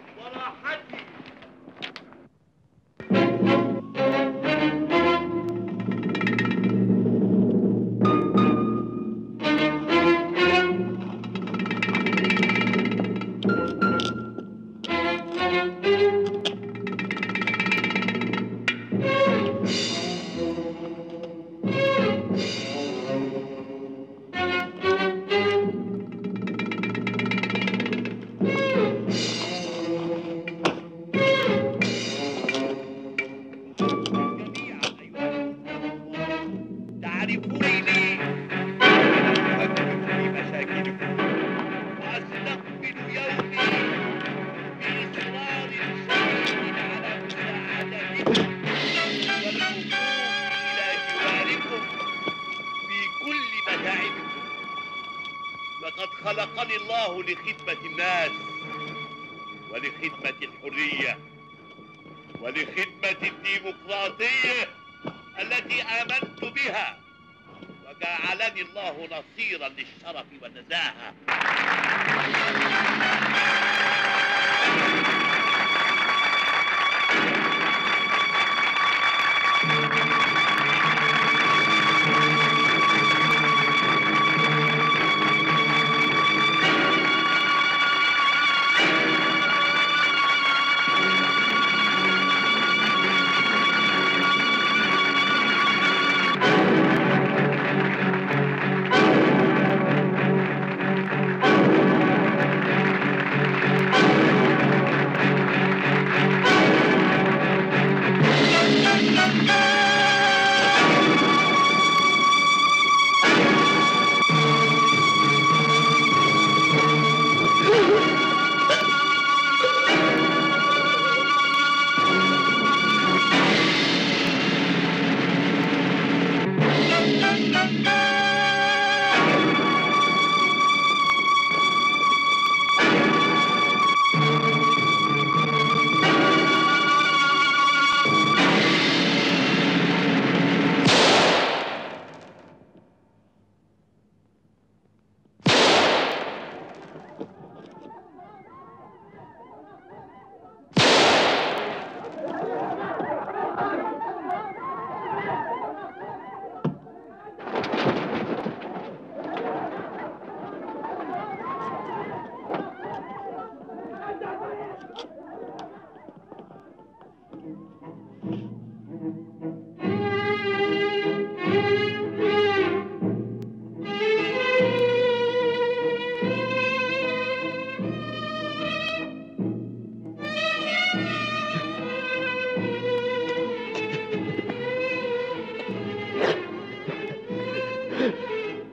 تعرفونني أفكر في مشاكلكم وأستقبل يومي بإصرار شديد على مساعدتكم والوقوف إلى جواركم في كل متاعبكم لقد خلقني الله لخدمة الناس ولخدمة الحرية ولخدمة الديمقراطية التي آمنت بها وجعلني الله نصيرا للشرف والنزاهة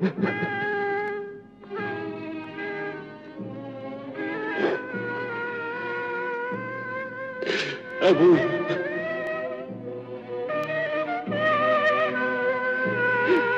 أبويا